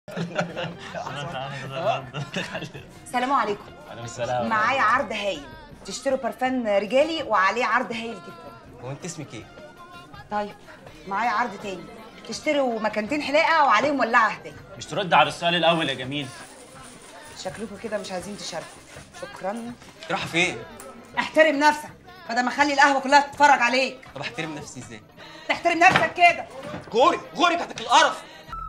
السلام عليكم عليكم السلام معايا عرض هايل تشتروا برفان رجالي وعليه عرض هايل جدا هو انت اسمك ايه؟ طيب معايا عرض تاني تشتروا مكانتين حلاقه وعليهم ولاعه هديه مش ترد على السؤال الاول يا جميل شكلكم كده مش عايزين تشاركوا شكرا رايحه فين؟ احترم نفسك بدل ما اخلي القهوه كلها تتفرج عليك طب احترم نفسي ازاي؟ تحترم نفسك كده غوري غوري بتاعتك القرف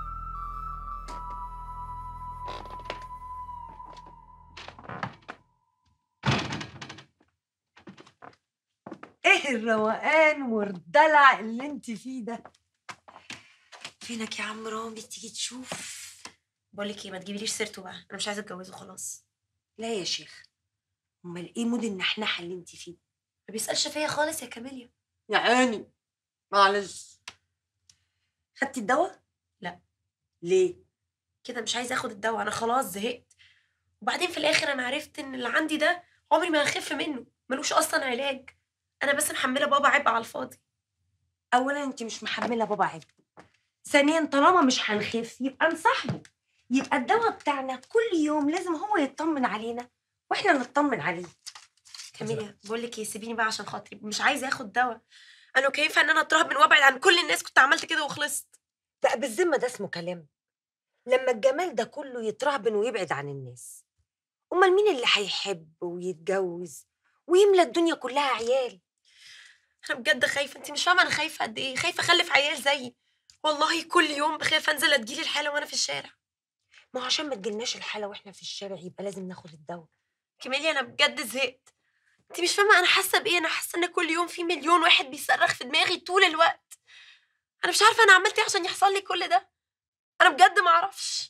ايه الروقان والدلع اللي انت فيه ده فينك يا عم رامي تيجي تشوف بقول لك ايه ما تجيبيليش سيرته بقى انا مش عايزه اتجوزه خلاص لا يا شيخ امال ايه مود النحنحه اللي انت فيه ما بيسالش فيا خالص يا كاميليا يا عيني معلش خدتي الدواء لا. ليه كده مش عايزه اخد الدواء انا خلاص زهقت وبعدين في الاخر انا عرفت ان اللي عندي ده عمري ما هخف منه ملوش اصلا علاج انا بس محمله بابا عبء على الفاضي اولا انت مش محمله بابا عبء ثانيا طالما مش هنخف يبقى نصاحبه يبقى الدواء بتاعنا كل يوم لازم هو يطمن علينا واحنا نطمن عليه كاميليا بقول لك ايه سيبيني بقى عشان خاطري مش عايزه اخد دواء انا كيف ان انا اترهب من وابعد عن كل الناس كنت عملت كده وخلصت بقى بالذمه ده اسمه كلام لما الجمال ده كله يترهبن ويبعد عن الناس امال مين اللي هيحب ويتجوز ويملى الدنيا كلها عيال انا بجد خايفه انت مش فاهمه انا خايفه قد ايه خايفه اخلف عيال زيي والله كل يوم بخاف انزل اتجيلي الحاله وانا في الشارع ما هو عشان ما تجيلناش الحاله واحنا في الشارع يبقى لازم ناخد الدواء كمالي انا بجد زهقت انت مش فاهمه انا حاسه بايه انا حاسه ان كل يوم في مليون واحد بيصرخ في دماغي طول الوقت انا مش عارفه انا عملت ايه عشان يحصل لي كل ده انا بجد ما اعرفش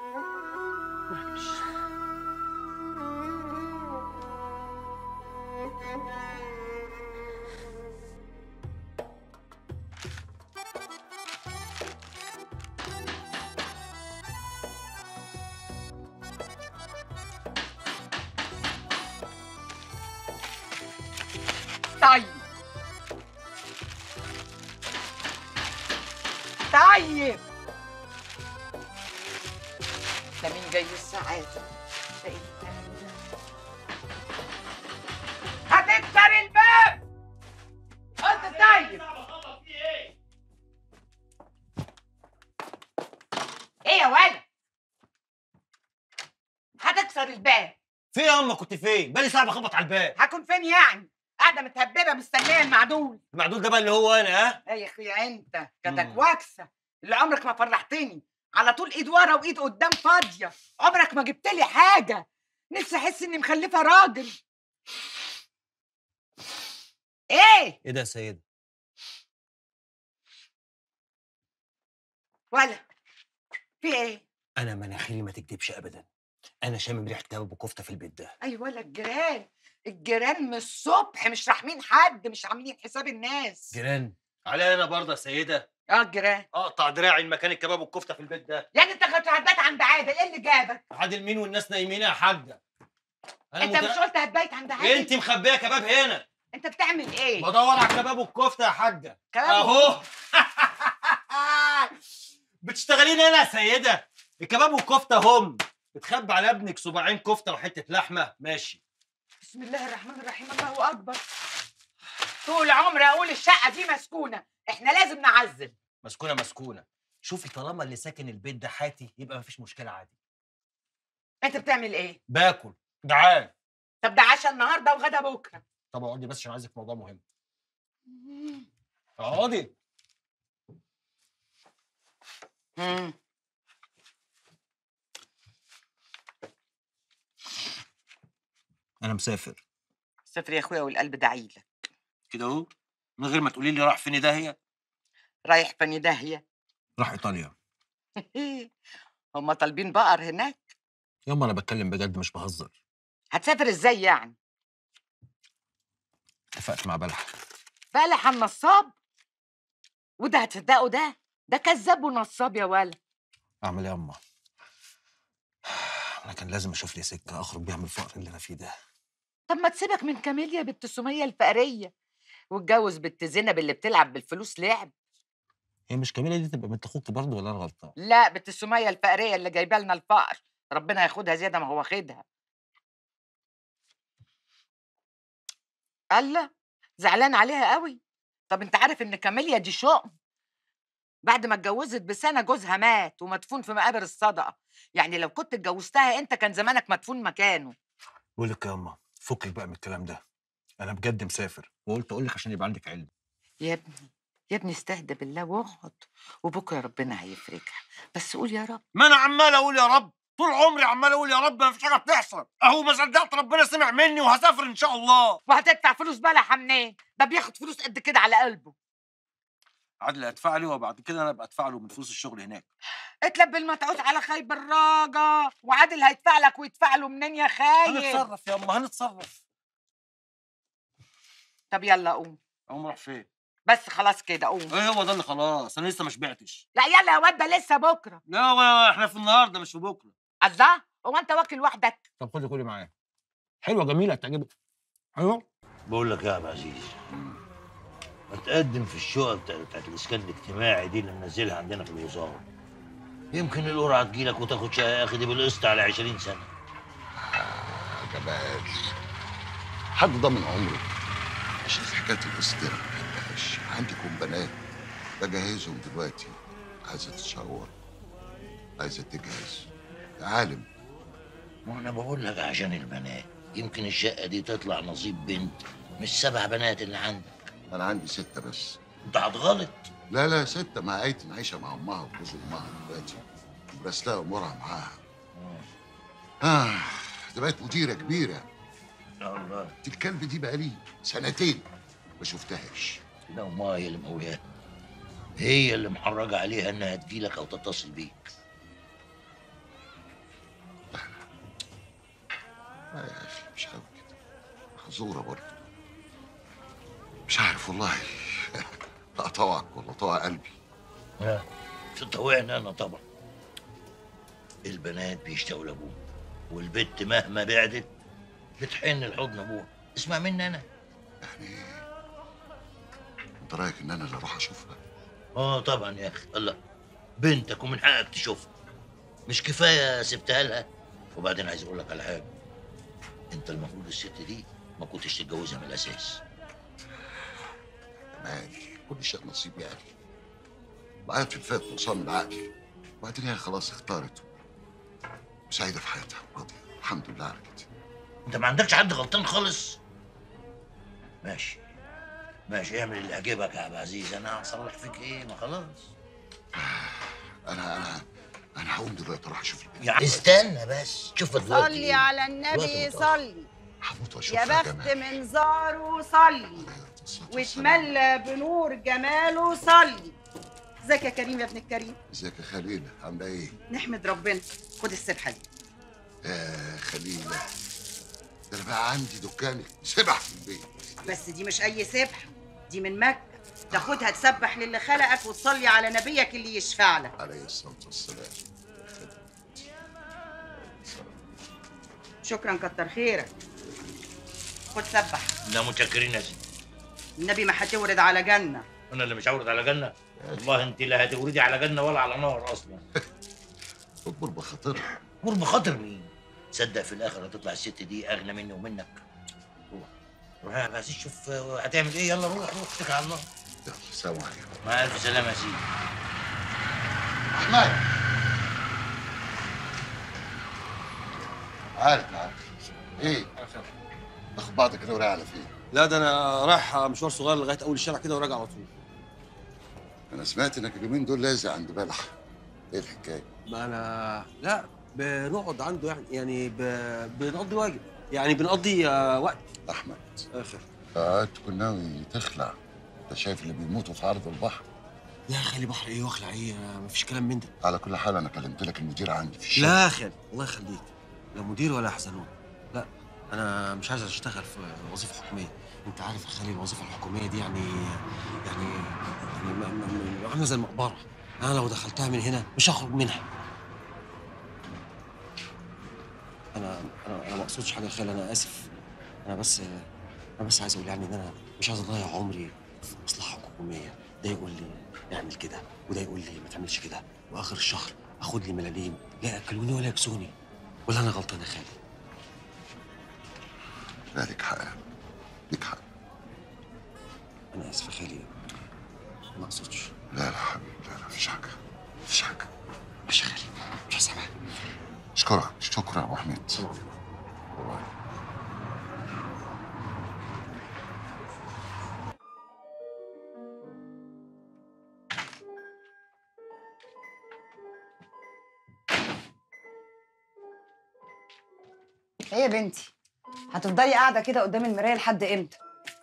طيب طيب ده مين جاي الساعات ده ايه الكلام ده؟ هتكسر الباب قلت طيب ايه يا ولد هتكسر الباب في يا اما كنت فين؟ بقالي ساعه بخبط على الباب هكون فين يعني قاعده متهببه مستنيه المعدول المعدول ده بقى اللي هو انا ها؟ لا يا اخويا انت كدك مم. واكسه اللي عمرك ما فرحتني على طول ايد ورا وايد قدام فاضيه عمرك ما جبت لي حاجه نفسي احس اني مخلفه راجل ايه ايه ده يا سيد؟ ولا في ايه انا مناخيري ما تكدبش ابدا انا شامم ريحه كباب وكفته في البيت ده اي ولا الجيران الجيران من الصبح مش راحمين حد مش عاملين حساب الناس جيران علي انا برضه يا سيده اه الجيران اقطع دراعي المكان الكباب والكفته في البيت ده يعني انت كنت هتبات عند عادل ايه اللي جابك عادل مين والناس نايمين يا حاجه انا انت مش قلت هتبيت عند عادل انت مخبيه كباب هنا انت بتعمل ايه بدور على الكباب والكفته يا حاجه كلام اهو بتشتغلين هنا يا سيده الكباب والكفته هم بتخبي على ابنك صباعين كفته وحته لحمه ماشي بسم الله الرحمن الرحيم الله اكبر طول عمري اقول الشقه دي مسكونه احنا لازم نعزل مسكونه مسكونه شوفي طالما اللي ساكن البيت ده حاتي يبقى مفيش مشكله عادي انت بتعمل ايه باكل جعان طب ده عشاء النهارده وغدا بكره طب اقعدي بس عشان عايزك في موضوع مهم اقعدي امم انا مسافر سافر يا اخويا والقلب دعيلك كده اهو من غير ما تقولي لي راح فين داهيه رايح فني داهيه راح ايطاليا هما طالبين بقر هناك ياما انا بتكلم بجد مش بهزر هتسافر ازاي يعني اتفقت مع بلح بلح النصاب وده هتصدقه ده ده كذاب ونصاب يا ولد اعمل ايه ياما انا كان لازم اشوف لي سكه اخرج بيها من الفقر اللي انا فيه ده طب ما تسيبك من كاميليا بنت سميه الفقريه واتجوز بنت زينب اللي بتلعب بالفلوس لعب هي مش كاميليا دي تبقى بنت اخوك برضه ولا انا غلطان لا بنت السميه الفقريه اللي جايبه لنا الفقر ربنا ياخدها زياده ما هو واخدها الله زعلان عليها قوي طب انت عارف ان كاميليا دي شؤم بعد ما اتجوزت بسنه جوزها مات ومدفون في مقابر الصدقه يعني لو كنت اتجوزتها انت كان زمانك مدفون مكانه بقول لك يا اما فكك بقى من الكلام ده انا بجد مسافر وقلت اقول لك عشان يبقى عندك علم يا ابني يا ابني استهدى بالله واقعد وبكره ربنا هيفرجها بس قول يا رب ما انا عمال اقول يا رب طول عمري عمال اقول يا رب ما فيش حاجه بتحصل اهو ما صدقت ربنا سمع مني وهسافر ان شاء الله وهتدفع فلوس بلح منين ده بياخد فلوس قد كده على قلبه عادل هيدفع لي وبعد كده انا ابقى ادفع له من فلوس الشغل هناك اتلب المتعوس على خيب الراجة وعادل هيدفع لك ويدفع له منين يا خايب هنتصرف يا اما هنتصرف طب يلا قوم اقوم اروح فين بس خلاص كده قوم ايه هو ده اللي خلاص انا لسه ما شبعتش لا يلا يا واد ده لسه بكره لا هو احنا في النهارده مش في بكره الله هو انت واكل وحدك طب خدي كلي معايا حلوه جميله تعجبك ايوه بقول لك يا عبد العزيز ما تقدم في الشقه بتاع- بتاعت الاسكان الاجتماعي دي اللي منزلها عندنا في الوزاره يمكن القرعه تجيلك وتاخد شقه يا اخي دي بالقسط على 20 سنه جمال حد ضامن عمره عشان حكايه الاصدار ما بحبهاش عندكم بنات بجهزهم دلوقتي عايزه تتشاور عايزه تجهز يا عالم ما انا بقول لك عشان البنات يمكن الشقه دي تطلع نصيب بنت مش سبع بنات اللي عندك انا عندي سته بس انت هتغلط لا لا سته مع ايتن عايشه مع امها وجوز امها دلوقتي بس لا امورها معاها اه ده بقت مديره كبيره يا الله دي الكلب دي بقالي سنتين ما شفتهاش لا ما هي اللي مقوياها هي اللي محرجه عليها انها تجيلك او تتصل بيك لا يا اخي مش قوي كده حزوره برضه مش عارف والله لا اطوعك ولا اطوع قلبي ها تطوعني انا طبعا البنات بيشتاقوا لابوهم والبت مهما بعدت بتحن لحضن ابوها اسمع مني انا يعني انت رايك ان انا اللي اروح اشوفها اه طبعا يا اخي الله بنتك ومن حقك تشوفها مش كفايه سبتها لها وبعدين عايز اقول لك على حاجه انت المفروض الست دي ما كنتش تتجوزها من الاساس مالي كل شيء نصيب يعني وقعدت في الفات وصام من عقلي وبعدين هي خلاص اختارت وسعيده في حياتها وراضيه الحمد لله على كده انت ما عندكش حد غلطان خالص ماشي ماشي اعمل اللي يعجبك يا عبد العزيز انا هصلح فيك ايه ما خلاص انا انا انا هقوم دلوقتي اروح اشوف البنت يا استنى بس شوف دلوقتي صلي إيه؟ على دلوقتي النبي متأخر. صلي هموت يا واشوفها بخت جمال من زاره صلي واتملى بنور جماله صلي ازيك يا كريم يا ابن الكريم ازيك يا خليله عامله ايه نحمد ربنا خد السبحه دي يا خليله ده انا بقى عندي دكان سبح في البيت بس دي مش اي سبحه دي من مكه تاخدها تسبح للي خلقك وتصلي على نبيك اللي يشفع لك عليه الصلاه والسلام شكرا كتر خيرك خد سبح لا متشكرين يا سيدي النبي ما هتورد على جنه انا اللي مش هورد على جنه والله انت لا هتوردي على جنه ولا على نار اصلا اكبر بخاطرها مر بخاطر مين صدق في الاخر هتطلع الست دي اغنى مني ومنك روح روح يا عبد العزيز شوف آه، هتعمل ايه يلا روح روح اتكل على الله يلا سلام عليكم مع الف سلامه يا سيدي احمد عارف عارف ايه تاخد بعضك كده ورايح على فين لا ده انا رايح مشوار صغير لغايه اول الشارع كده وراجع على طول انا سمعت انك اليومين دول لازق عند بلح ايه الحكايه ما انا لا بنقعد عنده يعني يعني ب... بنقضي واجب يعني بنقضي آه، وقت احمد اخر اه تكون ناوي تخلع انت شايف اللي بيموتوا في عرض البحر لا خلي بحر ايه واخلع ايه آه، مفيش كلام من ده على كل حال انا كلمت لك المدير عندي في الشغل لا خالد الله يخليك لا مدير ولا حزنون لا انا مش عايز اشتغل في وظيفه حكوميه انت عارف يا خالي الوظيفه الحكوميه دي يعني يعني يعني م- م- م- عامله زي المقبره انا لو دخلتها من هنا مش هخرج منها انا انا انا ما اقصدش حاجه يا خالي انا اسف انا بس انا بس عايز اقول يعني ان انا مش عايز اضيع عمري في مصلحه حكوميه ده يقول لي يعمل كده وده يقول لي ما تعملش كده واخر الشهر اخد لي ملاليم لا ياكلوني ولا يكسوني ولا انا غلطان يا خالي لا ليك حق ليك حق انا اسف يا خالي ما اقصدش لا لا حبيبي لا لا مفيش حاجه مفيش حاجه ماشي يا خالي مش هسامحك اشكرك شكرا يا ابو حميد باي. ايه يا بنتي هتفضلي قاعده كده قدام المرايه لحد امتى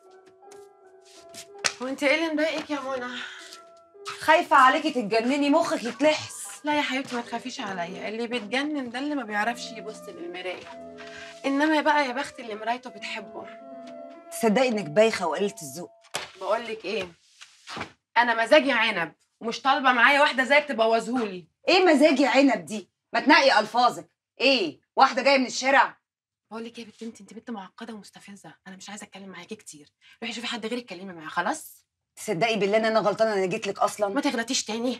هو انت ايه اللي مضايقك يا منى خايفه عليكي تتجنني مخك يتلحس لا يا حبيبتي ما تخافيش عليا اللي بيتجنن ده اللي ما بيعرفش يبص للمرايه انما بقى يا بخت اللي مرايته بتحبه تصدقي انك بايخه وقليله الذوق بقول لك ايه انا مزاجي عنب ومش طالبه معايا واحده زيك تبوظهولي ايه مزاجي عنب دي ما تنقي الفاظك ايه واحده جايه من الشارع بقول لك ايه يا بنت انت انت بنت معقده ومستفزه انا مش عايزه اتكلم معاكي كتير روحي شوفي حد غيرك اتكلمي معاه خلاص تصدقي بالله ان انا غلطانه انا جيت لك اصلا ما تغلطيش تاني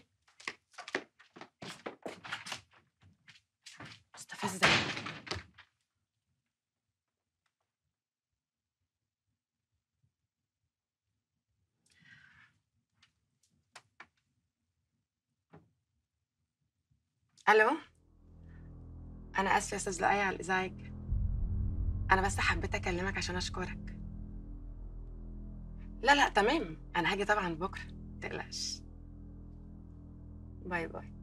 مستفزه الو انا اسفه يا استاذ لؤي على الازعاج انا بس حبيت اكلمك عشان اشكرك لا لا تمام انا هاجي طبعا بكره متقلقش باي باي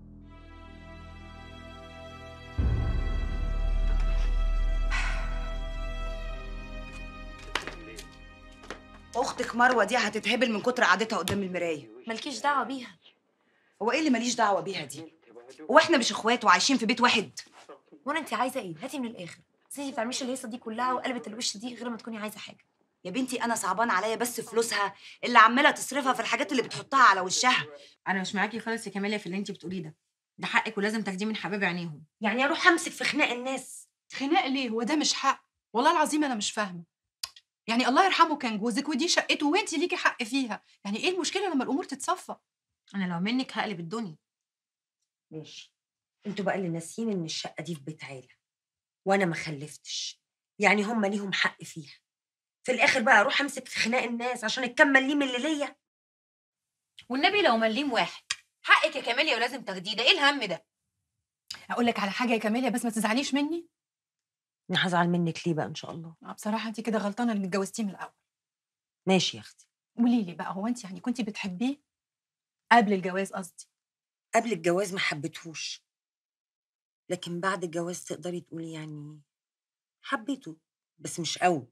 اختك مروه دي هتتهبل من كتر قعدتها قدام المرايه مالكيش دعوه بيها هو ايه اللي ماليش دعوه بيها دي هو احنا مش اخوات وعايشين في بيت واحد وانا انت عايزه ايه هاتي من الاخر بس انت ما بتعمليش الهيصه دي كلها وقلبت الوش دي غير ما تكوني عايزه حاجه يا بنتي انا صعبان عليا بس فلوسها اللي عماله تصرفها في الحاجات اللي بتحطها على وشها انا مش معاكي خالص يا كماليا في اللي انت بتقوليه ده ده حقك ولازم تاخديه من حبايب عينيهم يعني اروح امسك في خناق الناس خناق ليه هو ده مش حق والله العظيم انا مش فاهمه يعني الله يرحمه كان جوزك ودي شقته وانت ليكي حق فيها يعني ايه المشكله لما الامور تتصفى انا لو منك هقلب الدنيا ماشي انتوا بقى اللي ناسيين ان الشقه دي في بيت عيله وانا ما خلفتش يعني هم ليهم حق فيها في الاخر بقى اروح امسك في خناق الناس عشان الكم مليم اللي ليا والنبي لو مليم واحد حقك يا كماليا ولازم تاخديه ده ايه الهم ده اقول لك على حاجه يا كماليا بس ما تزعليش مني انا هزعل منك ليه بقى ان شاء الله آه، بصراحه انت كده غلطانه اللي اتجوزتيه من الاول ماشي يا اختي قولي لي بقى هو انت يعني كنتي بتحبيه قبل الجواز قصدي قبل الجواز ما حبيتهوش لكن بعد الجواز تقدري تقولي يعني حبيته بس مش قوي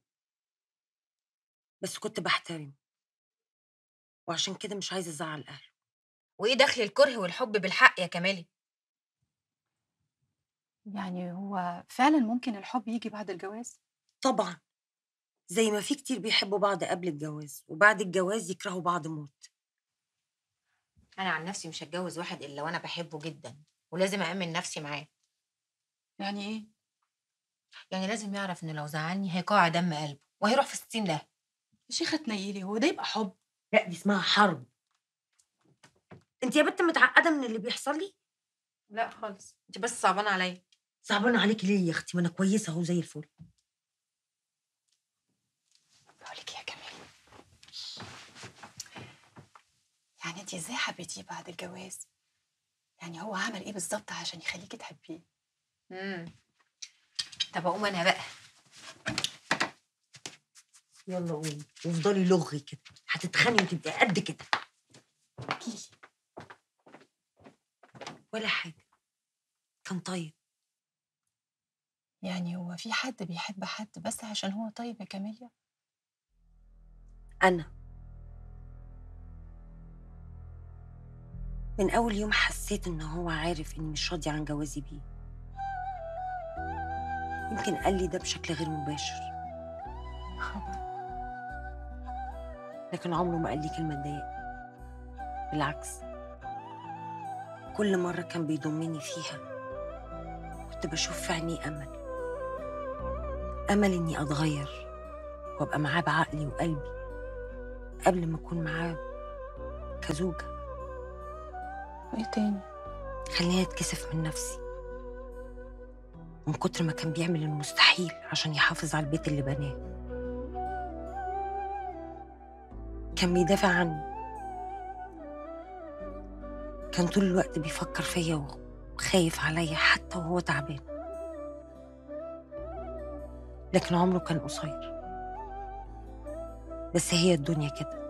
بس كنت بحترم وعشان كده مش عايزه ازعل اهله وايه دخل الكره والحب بالحق يا كمالي يعني هو فعلا ممكن الحب يجي بعد الجواز طبعا زي ما في كتير بيحبوا بعض قبل الجواز وبعد الجواز يكرهوا بعض موت انا عن نفسي مش هتجوز واحد الا وانا بحبه جدا ولازم أأمن نفسي معاه يعني ايه يعني لازم يعرف انه لو زعلني هيقع دم قلبه وهيروح في 60 ده يا شيخه تنيلي هو ده يبقى حب لا دي اسمها حرب انت يا بنت متعقده من اللي بيحصل لي لا خالص انت بس صعبانه عليا صعبانه عليكي ليه يا اختي ما انا كويسه اهو زي الفل بقول لك يا كمال يعني انت ازاي حبيتيه بعد الجواز يعني هو عمل ايه بالظبط عشان يخليكي تحبيه امم طب اقوم انا بقى يلا قومي وافضلي لغي كده هتتخني وتبقي قد كده احكيلي ولا حاجه كان طيب يعني هو في حد بيحب حد بس عشان هو طيب يا كاميليا انا من اول يوم حسيت ان هو عارف اني مش راضيه عن جوازي بيه يمكن قال لي ده بشكل غير مباشر لكن عمره ما قال لي كلمه تضايقني بالعكس كل مره كان بيضمني فيها كنت بشوف في عينيه امل امل اني اتغير وابقى معاه بعقلي وقلبي قبل ما اكون معاه كزوجه وايه تاني خليني اتكسف من نفسي من كتر ما كان بيعمل المستحيل عشان يحافظ على البيت اللي بناه كان بيدافع عني كان طول الوقت بيفكر فيا وخايف عليا حتى وهو تعبان لكن عمره كان قصير بس هي الدنيا كده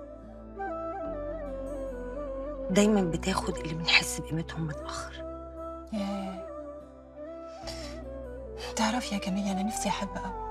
دايما بتاخد اللي بنحس بقيمتهم متأخر ياه تعرفي يا جميل انا نفسي احب قوي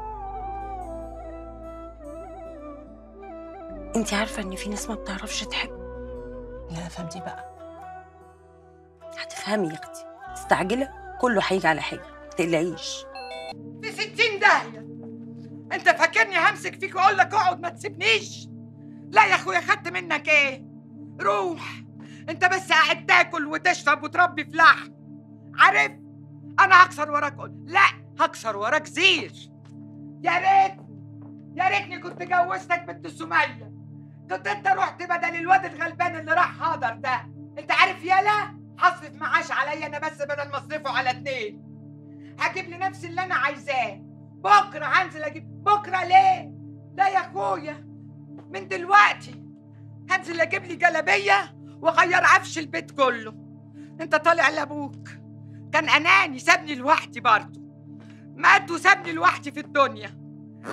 انت عارفة ان في ناس ما بتعرفش تحب لا فهمتي بقى هتفهمي يا اختي مستعجلة كله هيجي على حاجة متقلقيش في ستين داهية انت فاكرني همسك فيك واقول لك اقعد ما تسيبنيش لا يا اخويا خدت منك ايه روح انت بس قاعد تاكل وتشرب وتربي في لحم عارف انا هكسر وراك قول لا هكسر وراك زير يا ريت يا ريتني كنت جوزتك بنت سمية كنت انت رحت بدل الواد الغلبان اللي راح حاضر ده انت عارف يالا هصرف معاش عليا انا بس بدل ما اصرفه على اتنين هجيب لنفسي اللي انا عايزاه بكره هنزل اجيب بكره ليه لا يا اخويا من دلوقتي هنزل اجيب لي جلابيه واغير عفش البيت كله انت طالع لابوك كان اناني سابني لوحدي برضه مات وسابني لوحدي في الدنيا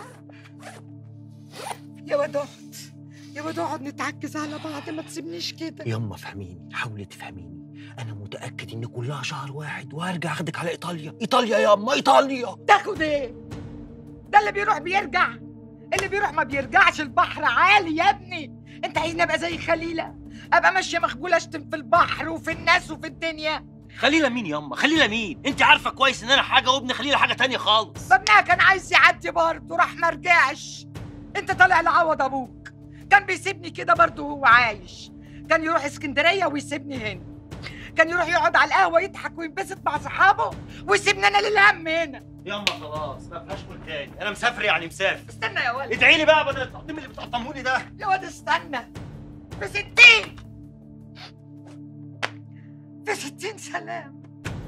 يا واد اقعد يا واد اقعد نتعكز على بعض ما تسيبنيش كده يما فهميني حاولي تفهميني انا متاكد ان كلها شهر واحد وهرجع اخدك على ايطاليا ايطاليا يا اما ايطاليا تاخد ايه ده اللي بيروح بيرجع اللي بيروح ما بيرجعش البحر عالي يا ابني انت عايزني ابقى زي خليله ابقى ماشيه مخبوله اشتم في البحر وفي الناس وفي الدنيا خليله مين ياما خليله مين انت عارفه كويس ان انا حاجه وابن خليله حاجه تانية خالص فابنها كان عايز يعدي برضه راح ما رجعش انت طالع لعوض ابوك كان بيسيبني كده برضه وهو عايش كان يروح اسكندريه ويسيبني هنا كان يروح يقعد على القهوه يضحك وينبسط مع صحابه ويسيبني انا للهم هنا ياما خلاص ما فيهاش كل تاني انا مسافر يعني مسافر استنى يا ولد ادعي لي بقى بدل التقديم اللي بتقطمه لي ده يا واد استنى في ستين في ستين سلام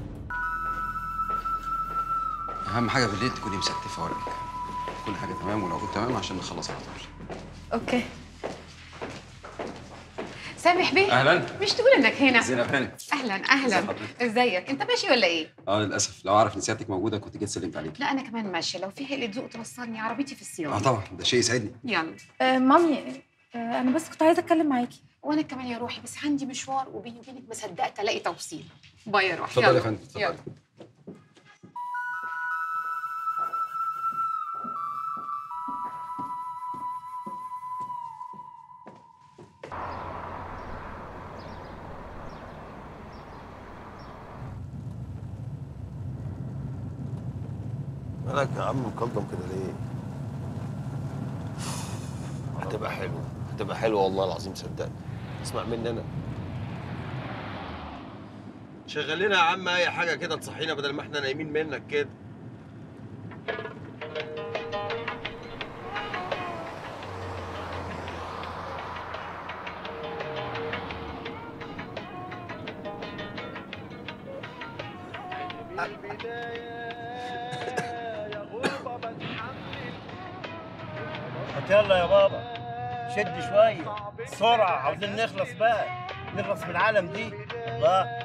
اهم حاجه بالليل تكوني مستفه ورقك كل حاجه تمام ولو كنت تمام عشان نخلص على طول اوكي سامح بيه اهلا مش تقول انك هنا زينب هانم اهلا ازي اهلا حضرتك؟ ازيك انت ماشي ولا ايه اه للاسف لو اعرف ان سيادتك موجوده كنت جيت سلمت عليك لا انا كمان ماشيه لو في هيئه ذوق توصلني عربيتي في الصيانه اه طبعا ده شيء يسعدني يلا آه مامي آه انا بس كنت عايزه اتكلم معاكي وانا كمان يا روحي بس عندي مشوار وبيني وبينك ما صدقت الاقي توصيل باي يا روحي اتفضل يا يلا. فندم، اتفضل. يلا. مالك يا عم مكلضم كده ليه؟ هتبقى حلوة هتبقى حلوة والله العظيم صدقني اسمع مني أنا شغل لنا يا عم أي حاجة كده تصحينا بدل ما احنا نايمين منك كده هات يلا يا بابا شد شويه بسرعه عاوزين نخلص بقى نخلص من العالم دي الله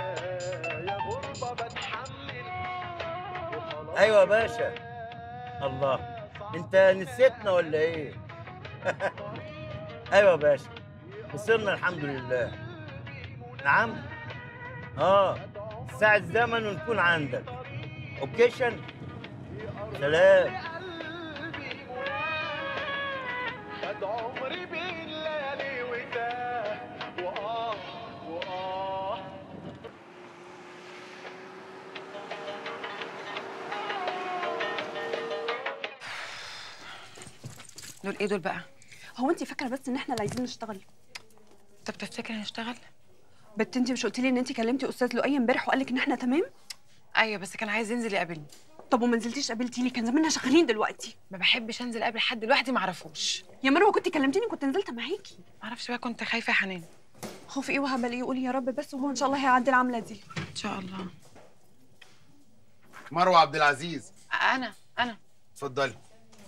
ايوه يا باشا الله انت نسيتنا ولا ايه ايوه يا باشا وصلنا الحمد لله نعم اه ساعة زمن ونكون عندك اوكيشن سلام قد عمري بين ليالي وتاه وآه وآه دول ايه دول بقى هو انت فاكره بس ان احنا اللي عايزين نشتغل طب تفتكري نشتغل بت انت مش قلتي لي ان انت كلمتي استاذ لؤي امبارح وقال لك ان احنا تمام ايوه بس كان عايز ينزل يقابلني طب وما نزلتيش قابلتي لي كان زماننا شغالين دلوقتي ما بحبش انزل اقابل حد لوحدي ما اعرفوش يا مروه كنت كلمتيني كنت نزلت معاكي ما اعرفش بقى كنت خايفه يا حنان خوفي ايه وهبل ايه قولي يا رب بس وهو ان شاء الله هيعدي العمله دي ان شاء الله مروه عبد العزيز انا انا اتفضلي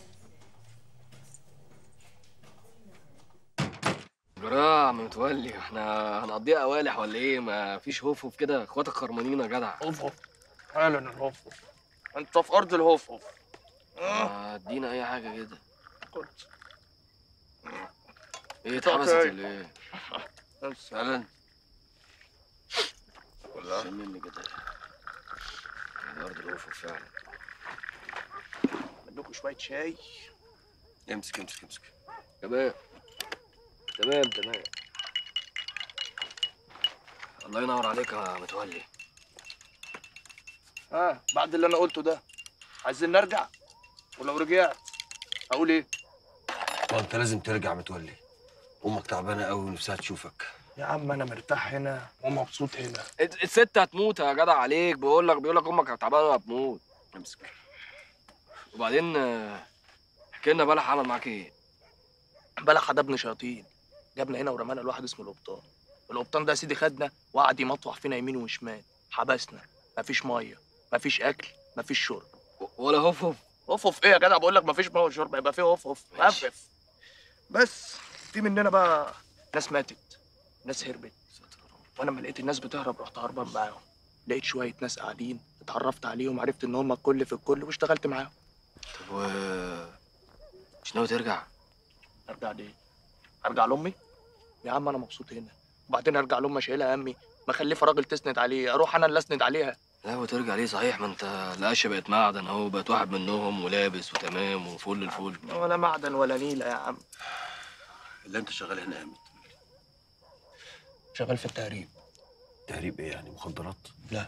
جراح عم متولي احنا هنقضيها قوالح ولا ايه ما فيش هوف هوف كده اخواتك خرمانين يا جدع هوف هوف فعلا الهوف هوف انت في ارض الهوف هوف آه، ادينا اي حاجه كده خد. ايه اتحبست أوكي. ولا ايه بس فعلا ولا مني كده دي ارض الهوف هوف فعلا لكم شويه شاي امسك امسك امسك تمام تمام تمام الله ينور عليك يا متولي ها بعد اللي انا قلته ده عايزين نرجع ولو رجعت اقول ايه ما انت لازم ترجع متولي امك تعبانه قوي ونفسها تشوفك يا عم انا مرتاح هنا ومبسوط هنا الت- الست هتموت يا جدع عليك بقول لك بيقول لك امك تعبانه وهتموت امسك وبعدين آه، احكي لنا بلح عمل معاك ايه بلح ده ابن شياطين جابنا هنا ورمانا لواحد اسمه القبطان القبطان ده يا سيدي خدنا وقعد يمطوح فينا يمين وشمال حبسنا مفيش ميه مفيش اكل مفيش شرب ولا هوف هوف هوف هوف ايه يا جدع بقول لك مفيش ميه وشرب يبقى في هوف هوف مقفف بس في مننا بقى ناس ماتت ناس هربت وانا لما لقيت الناس بتهرب رحت هربان معاهم لقيت شويه ناس قاعدين اتعرفت عليهم عرفت ان هم الكل في الكل واشتغلت معاهم طب و مش ناوي ترجع ارجع ليه ارجع لامي يا عم انا مبسوط هنا وبعدين ارجع لامي شايلها همي مخلفه راجل تسند عليه اروح انا اللي اسند عليها لا وترجع ليه صحيح ما انت القشه بقت معدن اهو بقت واحد منهم ولابس وتمام وفل الفل ولا معدن ولا نيله يا عم اللي انت شغال هنا امتى شغال في التهريب تهريب ايه يعني مخدرات لا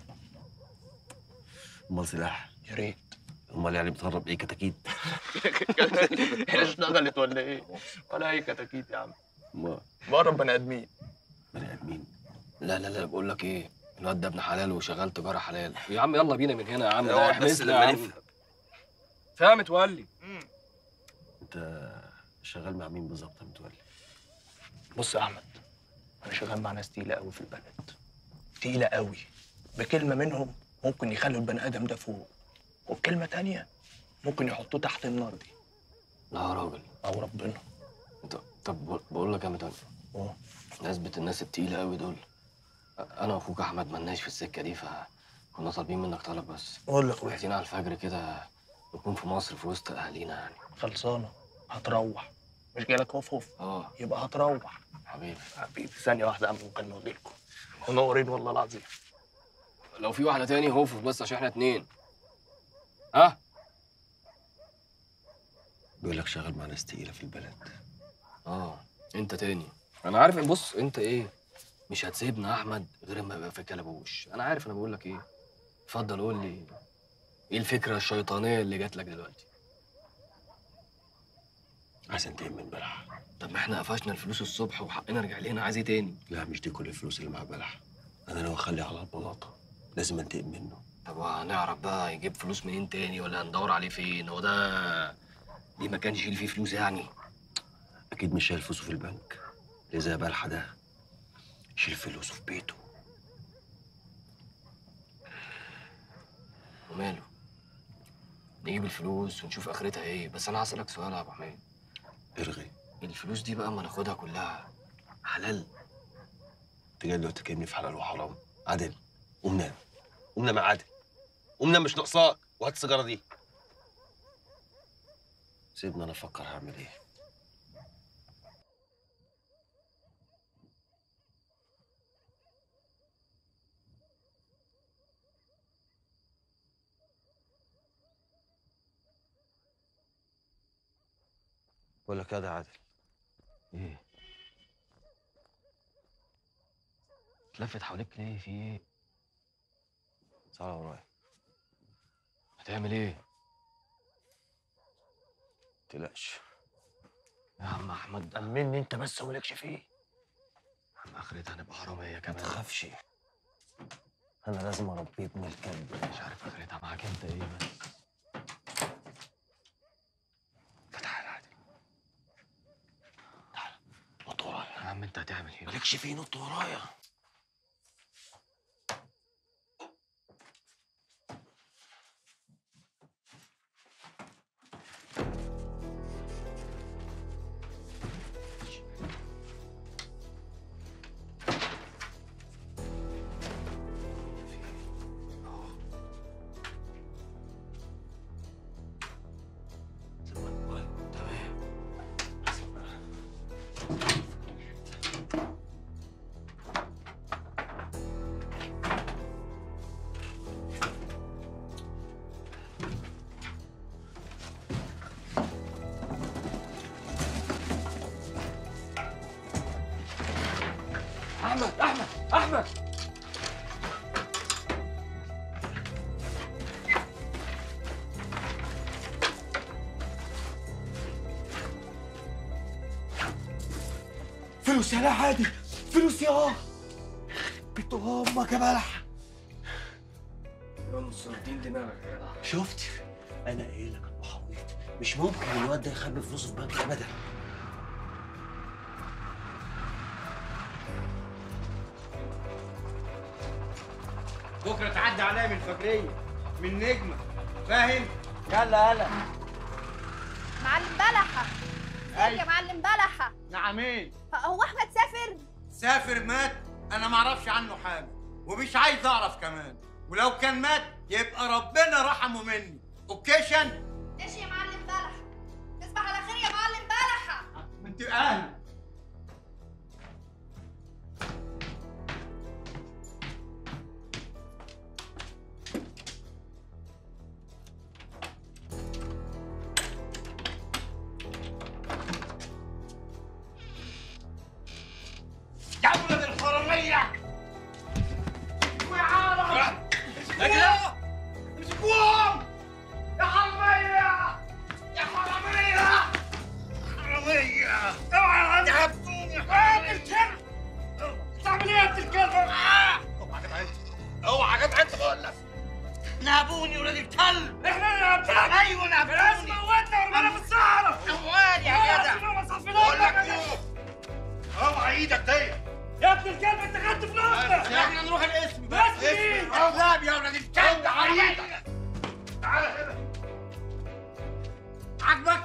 امال سلاح يا ريت امال يعني بتهرب ايه كتاكيت هي اشتغلت ولا ايه ولا اي كتاكيت يا عم ما بقرب بني ادمين بني ادمين لا لا لا بقول لك ايه الواد ده ابن حلال وشغال تجاره حلال يا عم يلا بينا من هنا يا عم ده اقعد بس احمسنا لما يا عم. نفهم. فاهم متولي انت شغال مع مين بالظبط يا متولي بص يا احمد انا شغال مع ناس تقيله قوي في البلد تقيله قوي بكلمه منهم ممكن يخلوا البني ادم ده فوق وبكلمه تانية ممكن يحطوه تحت النار دي لا يا راجل او ربنا انت طب بقول- بقول لك يا متولي اه نسبة الناس التقيلة قوي دول انا واخوك احمد ملناش في السكة دي فكنا طالبين منك طلب بس قول لي يا اخويا عايزين على الفجر كده نكون في مصر في وسط اهالينا يعني خلصانه هتروح مش جايلك هوف هوف اه يبقى هتروح حبيبي حبيبي ثانيه واحده اعمل مكالمه واجيلكم منورين والله العظيم لو في واحدة تاني هوف بس عشان احنا اتنين ها بيقول لك شغال مع ناس تقيله في البلد اه انت تاني انا عارف بص انت ايه مش هتسيبنا يا احمد غير اما يبقى في كلبوش انا عارف انا بقول لك ايه اتفضل قول لي ايه الفكره الشيطانيه اللي جات لك دلوقتي عايز انتقم من بلح طب ما احنا قفشنا الفلوس الصبح وحقنا رجع لنا عايز ايه تاني لا مش دي كل الفلوس اللي مع بلح انا ناوي اخليه على البلاطه لازم انتقم منه طب هنعرف بقى يجيب فلوس منين تاني ولا هندور عليه فين هو ده دي ما كانش يشيل فيه فلوس يعني اكيد مش شايل فلوسه في البنك اللي زي بلحه ده يشيل فلوسه في بيته وماله نجيب الفلوس ونشوف اخرتها ايه بس انا هسألك سؤال يا ابو حميد ارغي الفلوس دي بقى ما ناخدها كلها حلال انت جاي دلوقتي تكلمني في حلال وحرام عادل قوم نام قوم نام يا عادل قوم نام مش ناقصاك وهات السيجاره دي سيبني انا افكر هعمل ايه بقول لك يا ده عادل ايه اتلفت حواليك ليه في ايه تعالى ورايا هتعمل ايه تقلقش يا عم احمد امني انت بس ومالكش فيه يا عم اخرتها هنبقى حراميه ما كمان تخافش انا لازم اربي ابن الكلب مش عارف اخرتها معاك انت ايه بس فتح عادل تعالى نط ورايا يا عم انت هتعمل مالكش فيه نط ورايا احمد احمد احمد فلوس يا لا عادي فلوس يا بنت امك يا بلح انصر دين دماغك يا جدع شفت انا قايل لك المحاويط مش ممكن الواد ده يخبي فلوسه في بنك ابدا بكره تعدي عليا من الفجريه من نجمه فاهم يلا يلا معلم بلحة ازيك أيوة. يا معلم بلحة نعمين هو احمد سافر سافر مات انا ما اعرفش عنه حاجه ومش عايز اعرف كمان ولو كان مات يبقى ربنا رحمه مني اوكيشن ايش يا معلم بلحة تصبح على خير يا معلم بلحة انت اهل يا ولد الحراميه وعارف مسكوهم مسكوهم يا حراميه يا حراميه حراميه اوعى تهبطوني يا الكلب تعمل ايه يا الكلب اوعى جدع انت اوعى جدع انت بقول لك نهبوني ولاد الكلب احنا اللي نهبتك ايوه نهبوني لازم موتنا ورمانا في الصحراء اموال يا جدع بقول لك ايه اوعى ايدك دي يا ابن الكلب انت خدت فلوسنا احنا نروح الاسم بس اسم كذاب يا ولاد الكلب على ايدك تعالى هنا عاجبك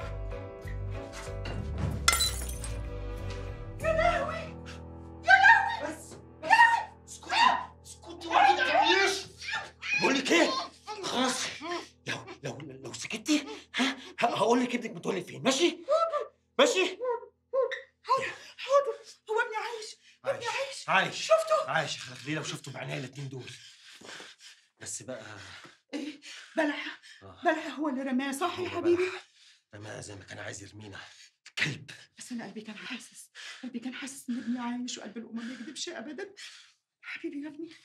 يا لهوي يا لهوي بس يا لهوي اسكتي اسكتي وما تتعبيش بقول لك ايه خلاص لو لو لو سكتي ها هقول لك ابنك متولد فين ماشي ماشي حاضر هو ابني عايش ابني عايش عايش شفته عايش يا خالد لو شفته بعينيا الاتنين دول بس بقى ايه بلحة آه. بلحة هو اللي رماه صح يا حبيبي رماها زي ما كان عايز يرمينا كلب بس انا قلبي كان حاسس قلبي كان حاسس ان ابني عايش وقلب الام ما يكذبش ابدا حبيبي يا ابني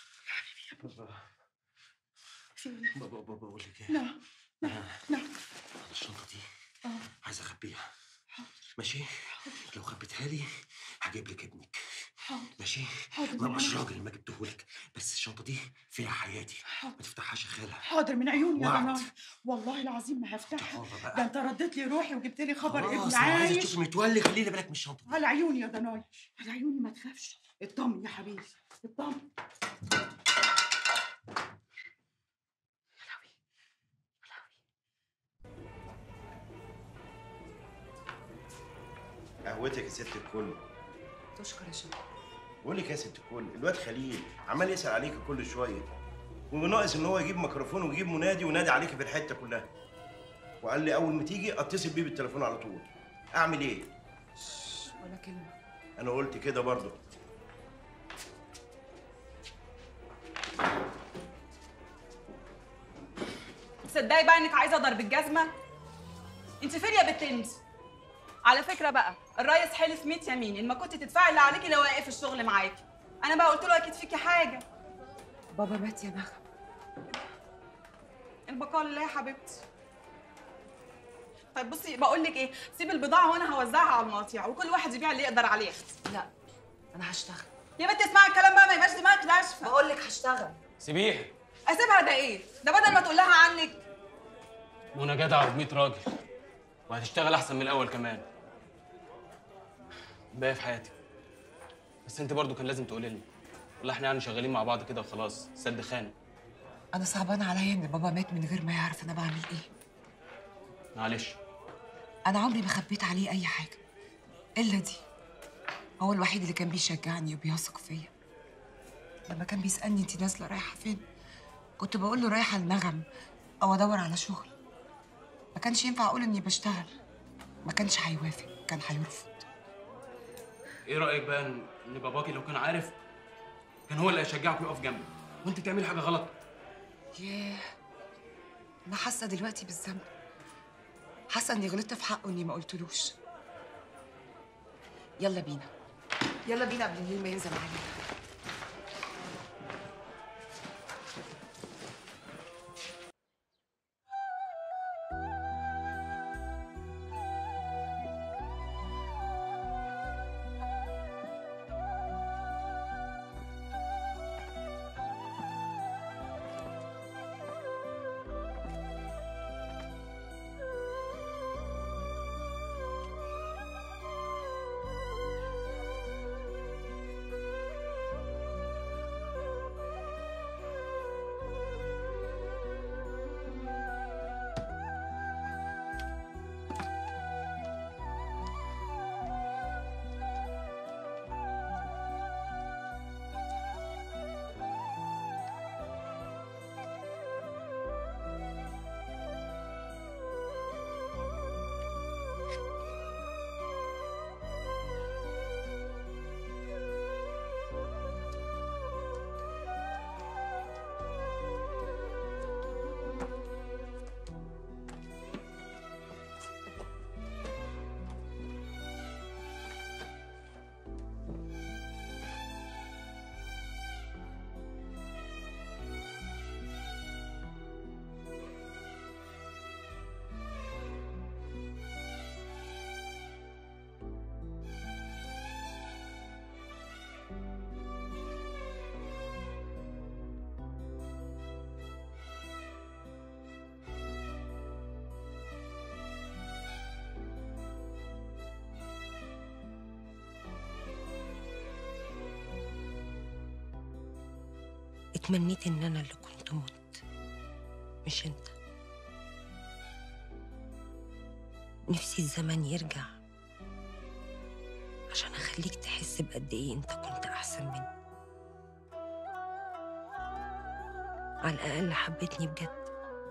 في ايه بابا بابا بقول لك ايه لا لا لا الشنطه دي اه عايز اخبيها ماشي لو خبيتها لي هجيب لك ابنك حاضر ماشي حاضر ما من مش عيوني. راجل ما جبتهولك بس الشنطه دي فيها حياتي ما تفتحهاش يا خاله حاضر من عيوني يا وعد. ضناي والله العظيم ما هفتحها طهارة بقى. ده انت رديت لي روحي وجبت لي خبر خلاص ابني لو عايزه عايش تشوفي متولي خليلي بالك من الشنطه على عيوني يا ضناي على عيوني ما تخافش اطمن يا حبيبي اطمن قهوتك يا ست الكل تشكر يا شيخ بقول لك يا ست الكل الواد خليل عمال يسال عليك كل شويه وناقص ان هو يجيب ميكروفون ويجيب منادي ونادي عليك في الحته كلها وقال لي اول ما تيجي اتصل بيه بالتليفون على طول اعمل ايه ولا كلمة انا قلت كده برضه تصدقي بقى انك عايزه اضرب الجزمه انت فين يا بنت انت على فكره بقى الريس حلف 100 يمين ان ما كنت تدفعي اللي عليكي لو واقف الشغل معاكي انا بقى قلت له اكيد فيكي حاجه بابا مات يا نغم البقاء لله يا حبيبتي طيب بصي بقول لك ايه سيب البضاعه وانا هوزعها على المقاطيع وكل واحد يبيع اللي يقدر عليه لا انا هشتغل يا بنت اسمعي الكلام بقى ما يبقاش دماغك ناشفه بقول لك هشتغل سيبيه اسيبها ده ايه ده بدل ما تقول لها عنك منى جدع ب 100 راجل وهتشتغل احسن من الاول كمان باقي في حياتي بس انت برضو كان لازم تقولي لنا ولا احنا يعني شغالين مع بعض كده وخلاص سد خان انا صعبان عليا ان بابا مات من غير ما يعرف انا بعمل ايه معلش انا عمري ما خبيت عليه اي حاجه الا دي هو الوحيد اللي كان بيشجعني وبيثق فيا لما كان بيسالني انت نازله رايحه فين كنت بقول له رايحه النغم او ادور على شغل ما كانش ينفع اقول اني بشتغل ما كانش هيوافق كان هيرفض ايه رايك بقى ان إن باباكي لو كان عارف كان هو اللي هيشجعك ويقف جنبك وانت تعملي حاجه غلط ياه انا حاسه دلوقتي بالذنب حاسه اني غلطت في حقه اني ما قلتلوش يلا بينا يلا بينا قبل الليل ما ينزل علينا اتمنيت ان انا اللي كنت مت مش انت نفسي الزمن يرجع عشان اخليك تحس بقد ايه انت كنت احسن مني على الاقل حبيتني بجد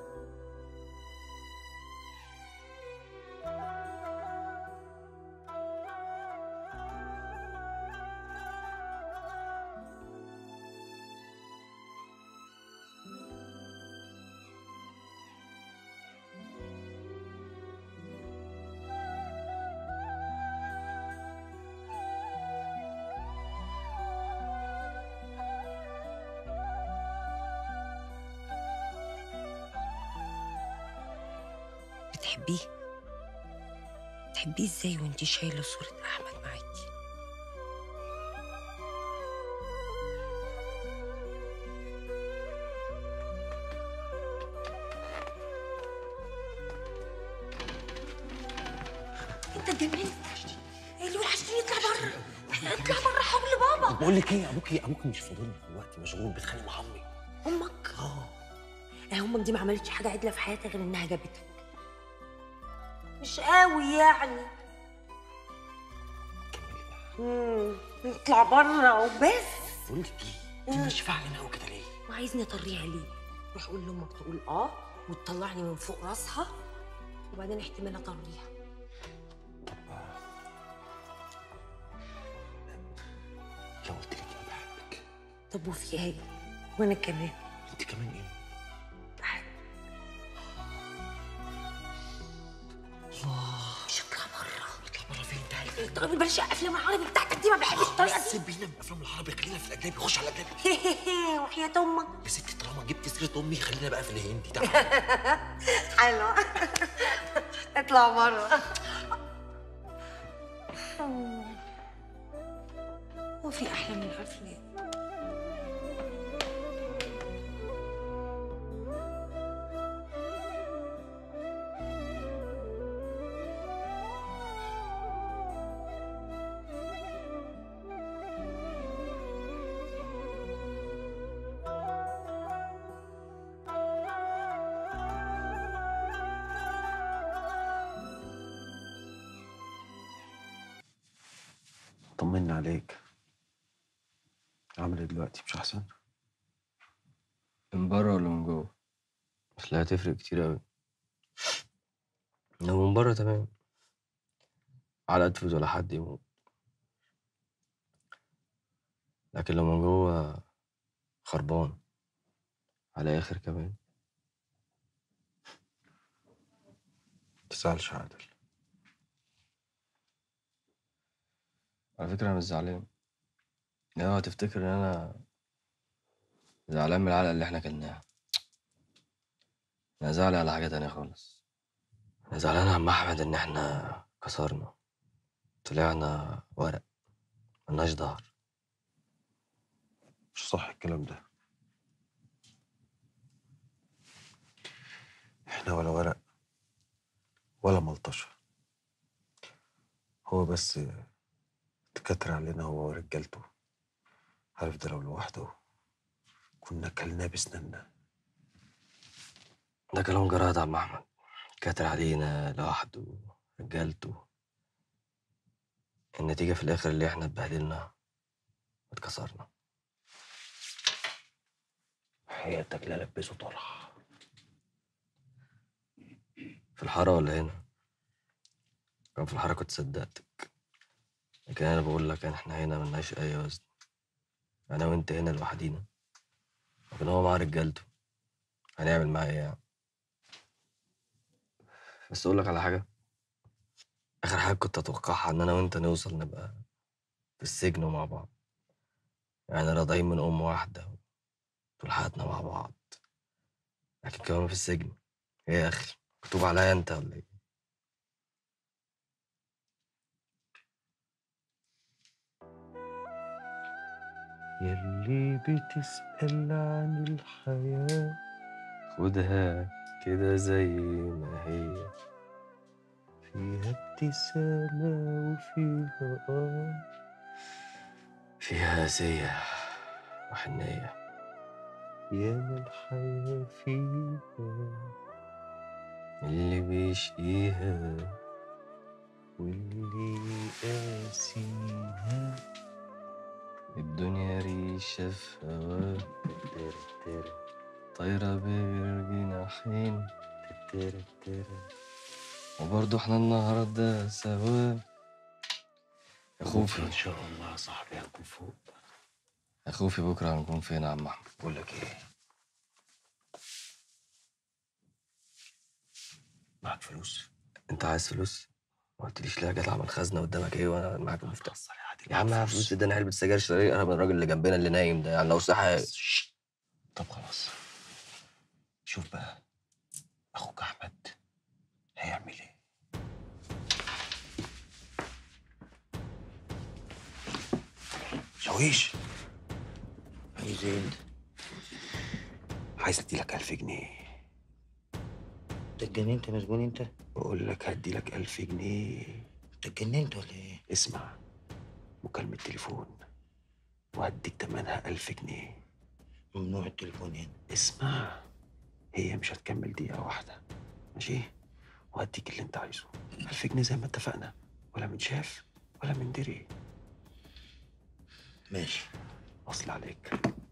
بتحبيه بتحبيه ازاي وانتي شايله صوره احمد معاكي انت اتجننت ايه اللي وحشتني اطلع بره اطلع بره حول بابا بقول لك ايه ابوكي ابوكي مش فاضل دلوقتي مشغول بيتخانق مع امي امك اه امك دي ما عملتش حاجه عدله في حياتها غير انها جابتك مش قوي يعني مم، اطلع بره وبس بقول لك ايه انت مش فاهمه قوي كده ليه وعايزني اطريها ليه روح قول لامك تقول اه وتطلعني من فوق راسها وبعدين احتمال اطريها لو قلت لك انا بحبك طب وفي ايه وانا كمان انت كمان ايه مش اطلع بره اطلع بره فين تعالي طب بلاش افلام العربي بتاعتك دي ما بحبش الطريقه دي سيبينا من الافلام العربي خلينا في الاجنبي خش على الاجنبي وحياة امك يا ستي طالما جبت سيره امي خلينا بقى في الهندي تعالي حلوه اطلع بره هو في احلى من الافلام طمني عليك عامل ايه دلوقتي مش احسن من بره ولا من جوه بس لا هتفرق كتير أوي لو من بره تمام على تفوت ولا حد يموت لكن لو من جوه خربان على آخر كمان متزعلش يا عادل على فكرة أنا مش زعلان لو هتفتكر إن أنا زعلان من العلقة اللي إحنا كلناها أنا زعلان على حاجة تانية خالص أنا زعلان يا عم أحمد إن إحنا كسرنا طلعنا ورق ملناش ظهر مش صح الكلام ده احنا ولا ورق ولا ملطشة هو بس تكتر علينا هو ورجالته عارف ده لو لوحده كنا كلناه بسننا ده كلام جراد يا عم أحمد كاتر علينا لوحده رجالته النتيجة في الآخر اللي إحنا اتبهدلنا واتكسرنا حياتك لا لبسه طرح في الحارة ولا هنا؟ كان في الحارة كنت صدقتك لكن أنا بقول لك إن إحنا هنا ملناش أي وزن أنا وأنت هنا لوحدينا لكن هو مع رجالته هنعمل معاه إيه يعني؟ بس أقول لك على حاجة آخر حاجة كنت أتوقعها إن أنا وأنت نوصل نبقى في السجن ومع بعض يعني راضعين من أم واحدة طول حياتنا مع بعض لكن كمان في السجن إيه يا أخي مكتوب عليا أنت ولا إيه؟ يلي بتسأل عن الحياة خدها كده زي ما هي فيها ابتسامة وفيها آه فيها أذية وحنية ياما الحياة فيها اللي بيشقيها واللي قاسيها الدنيا ريشة في هوا طايرة بغير جناحين وبرضه احنا النهاردة سوا يا خوفي ان شاء الله يا صاحبي هنكون فوق يا خوفي بكرة هنكون فين يا عم أحمد بقول لك ايه معاك فلوس أنت عايز فلوس؟ ما قلتليش ليه يا جدع من الخزنة قدامك إيه وأنا معاك المفتاح يا عم معايا فلوس اداني علبة سجاير اشتريها من الراجل اللي جنبنا اللي نايم ده يعني لو صحى طب خلاص شوف بقى اخوك احمد هيعمل ايه شويش عايز ايه انت عايز اديلك ألف جنيه انت اتجننت مسجون انت؟ بقول لك هديلك ألف جنيه انت اتجننت ولا ايه؟ اسمع مكالمة تليفون وهديك تمنها ألف جنيه ممنوع التليفون هنا اسمع هي مش هتكمل دقيقة واحدة ماشي وهديك اللي انت عايزه ألف جنيه زي ما اتفقنا ولا من شاف ولا من دري ماشي أصل عليك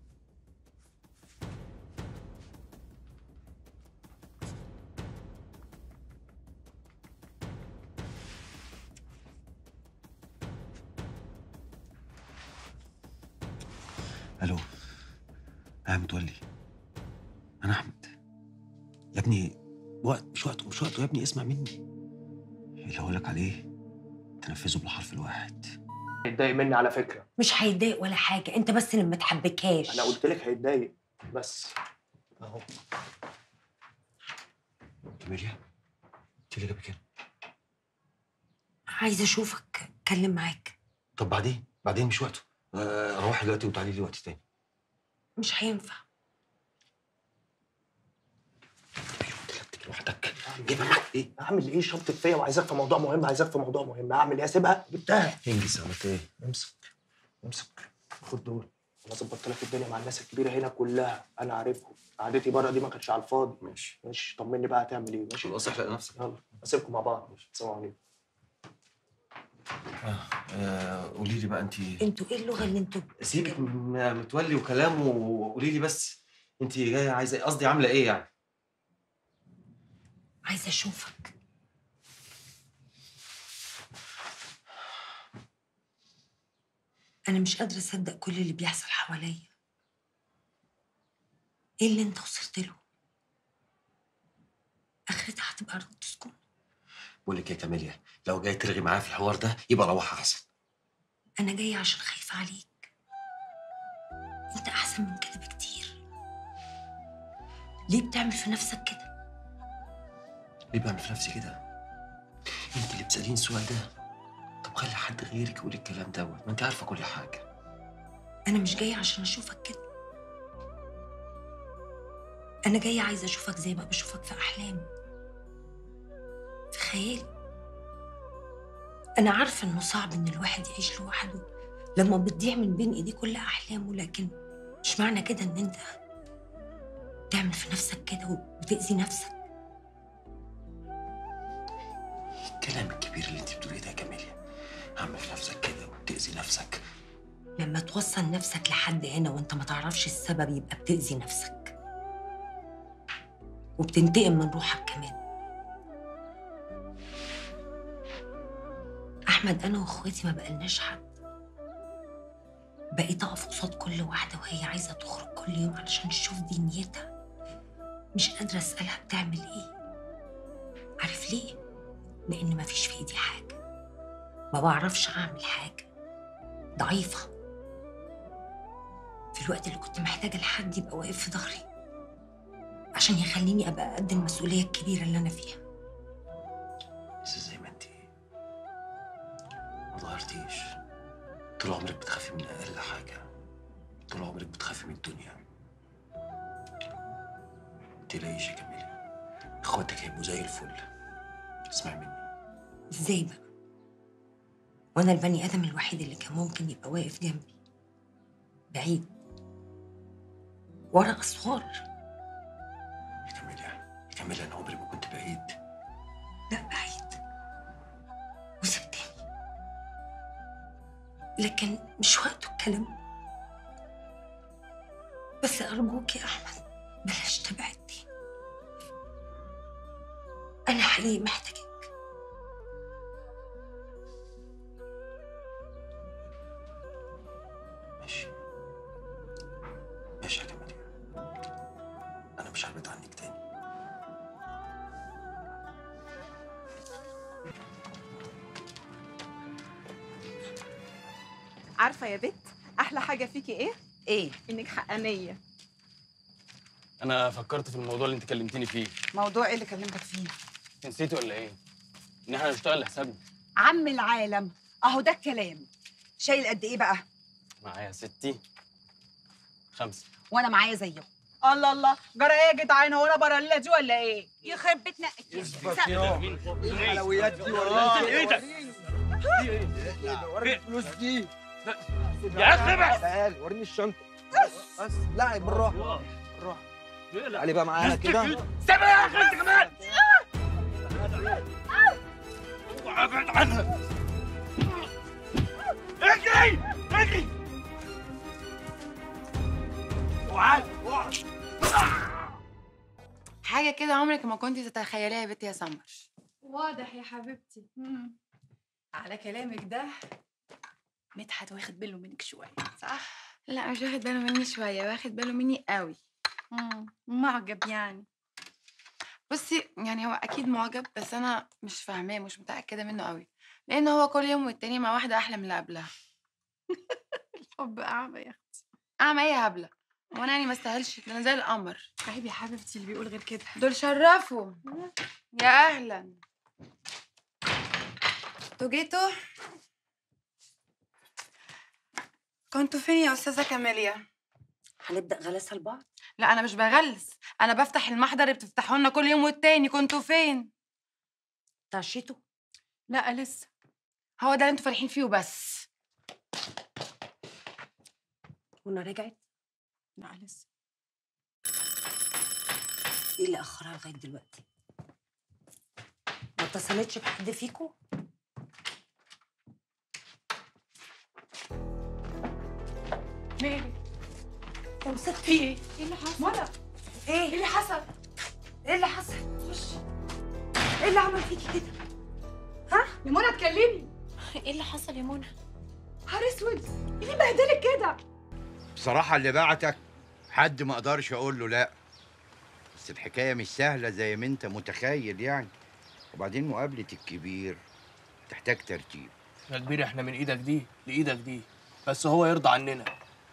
الو يا متولي انا احمد يا ابني وقت مش وقته مش وقته يا ابني اسمع مني اللي هقول لك عليه تنفذه بالحرف الواحد هيتضايق مني على فكره مش هيتضايق ولا حاجه انت بس اللي ما تحبكاش انا قلت لك هيتضايق بس اهو كاميليا انت اللي جابك هنا عايزه اشوفك اتكلم معاك طب بعدين بعدين مش وقته آه، روحي دلوقتي وتعالي لي وقت تاني مش هينفع لوحدك جيبها معاك ايه اعمل ايه شبطت فيا وعايزاك في موضوع مهم عايزاك في موضوع مهم اعمل ايه اسيبها جبتها انجز عملت ايه امسك امسك خد دول انا ظبطت لك الدنيا مع الناس الكبيره هنا كلها انا عارفهم قعدتي بره دي ما كانتش على الفاضي ماشي ماشي طمني بقى هتعمل ايه ماشي خلاص احرق نفسك يلا اسيبكم مع بعض سلام عليكم آه، قولي لي بقى انت انتوا ايه اللغه اللي انتوا سيبك من متولي وكلامه وقولي لي بس انت جايه عايزه إيه؟ قصدي عامله ايه يعني عايزه اشوفك انا مش قادره اصدق كل اللي بيحصل حواليا ايه اللي انت وصلت له اخرتها هتبقى ارض سكون بقول لك يا كاميليا لو جاي ترغي معايا في الحوار ده يبقى روح احسن انا جايه عشان خايفه عليك انت احسن من كده بكتير ليه بتعمل في نفسك كده ليه بعمل في نفسي كده انت اللي بتساليني السؤال ده طب خلي حد غيرك يقول الكلام دوت ما انت عارفه كل حاجه انا مش جايه عشان اشوفك كده انا جايه عايزه اشوفك زي ما بشوفك في احلامي في خيالي انا عارفه انه صعب ان الواحد يعيش لوحده لما بتضيع من بين ايديه كل احلامه لكن مش معنى كده ان انت تعمل في نفسك كده وتاذي نفسك الكلام الكبير اللي انت بتقوليه ده يا كاميليا عامل في نفسك كده وبتاذي نفسك لما توصل نفسك لحد هنا وانت ما تعرفش السبب يبقى بتأذي نفسك وبتنتقم من روحك كمان أحمد أنا وإخواتي ما بقلناش حد بقيت أقف قصاد كل واحدة وهي عايزة تخرج كل يوم علشان تشوف دي نيتها مش قادرة أسألها بتعمل إيه عارف ليه؟ لأن مفيش في إيدي حاجة ما بعرفش أعمل حاجة ضعيفة في الوقت اللي كنت محتاجة لحد يبقى واقف في ظهري عشان يخليني أبقى قد المسؤولية الكبيرة اللي أنا فيها بس زي ما انت ما ظهرتيش طول عمرك بتخافي من اقل حاجه طول عمرك بتخافي من الدنيا متقلقيش يا كاميليا اخواتك هيبقوا زي الفل اسمعي مني إزاي بقى؟ وأنا البني آدم الوحيد اللي كان ممكن يبقى واقف جنبي بعيد ورا أسوار يا كاميليا يا كاميليا انا عمري ما كنت بعيد لا بعيد وسبتني لكن مش وقته الكلام بس أرجوك يا أحمد بلاش تبعدني أنا حقيقي محتاجك ماشي ماشي يا كاميليا انا مش هبعد عنك تاني عارفه يا بت احلى حاجه فيكي ايه ايه انك حقانيه انا فكرت في الموضوع اللي انت كلمتني فيه موضوع ايه اللي كلمتك فيه نسيتي ولا ايه ان احنا نشتغل لحسابنا عم العالم اهو ده الكلام شايل قد ايه بقى معايا يا ستي خمسة وانا معايا زيه الله الله جرى ايه يا جدعان هو انا برا دي ولا ايه يخرب بيتنا اثبت يا الحلويات دي وريني ايدك وريني الفلوس دي يا أخي ابعد. تعال وريني الشنطه بس بس لا بالراحه بالراحه تعالي بقى معانا كده سيبها يا اخي انت كمان ابعد عنها اجري اجري وعاد وعاد حاجة كده عمرك ما كنت تتخيليها يا بنتي يا سمر واضح يا حبيبتي على كلامك ده مدحت واخد باله منك شويه صح لا مش واخد باله مني شوية واخد باله مني قوي معجب يعني بصي يعني هو أكيد معجب بس أنا مش فاهماه مش متأكدة منه قوي لأن هو كل يوم والتاني مع واحدة أحلى من اللي قبلها الحب أعمى يا أختي أعمى إيه يا هبلة وأنا يعني ما استاهلش ده أنا زي القمر عيب يا حبيبتي اللي بيقول غير كده دول شرفوا يا أهلا انتوا جيتوا كنتوا فين يا أستاذة كاميليا؟ هنبدأ غلاسة لبعض لا أنا مش بغلس أنا بفتح المحضر اللي بتفتحوه لنا كل يوم والتاني كنتوا فين؟ تعشيتوا؟ لا لسه هو ده اللي انتوا فرحين فيه وبس منى رجعت لا لسه ايه اللي اخرها لغايه دلوقتي ما اتصلتش بحد فيكم مالك يا ست في ايه؟ ايه اللي حصل؟ منى ايه؟ ايه اللي حصل؟ ايه اللي حصل؟ خش ايه اللي عمل فيكي كده؟ ها؟ يا منى اتكلمي ايه اللي حصل يا منى؟ نهار اسود ايه اللي بهدلك كده؟ بصراحة اللي بعتك حد ما اقدرش اقول له لا بس الحكاية مش سهلة زي ما انت متخيل يعني وبعدين مقابلة الكبير تحتاج ترتيب يا كبير احنا من ايدك دي لايدك دي بس هو يرضى عننا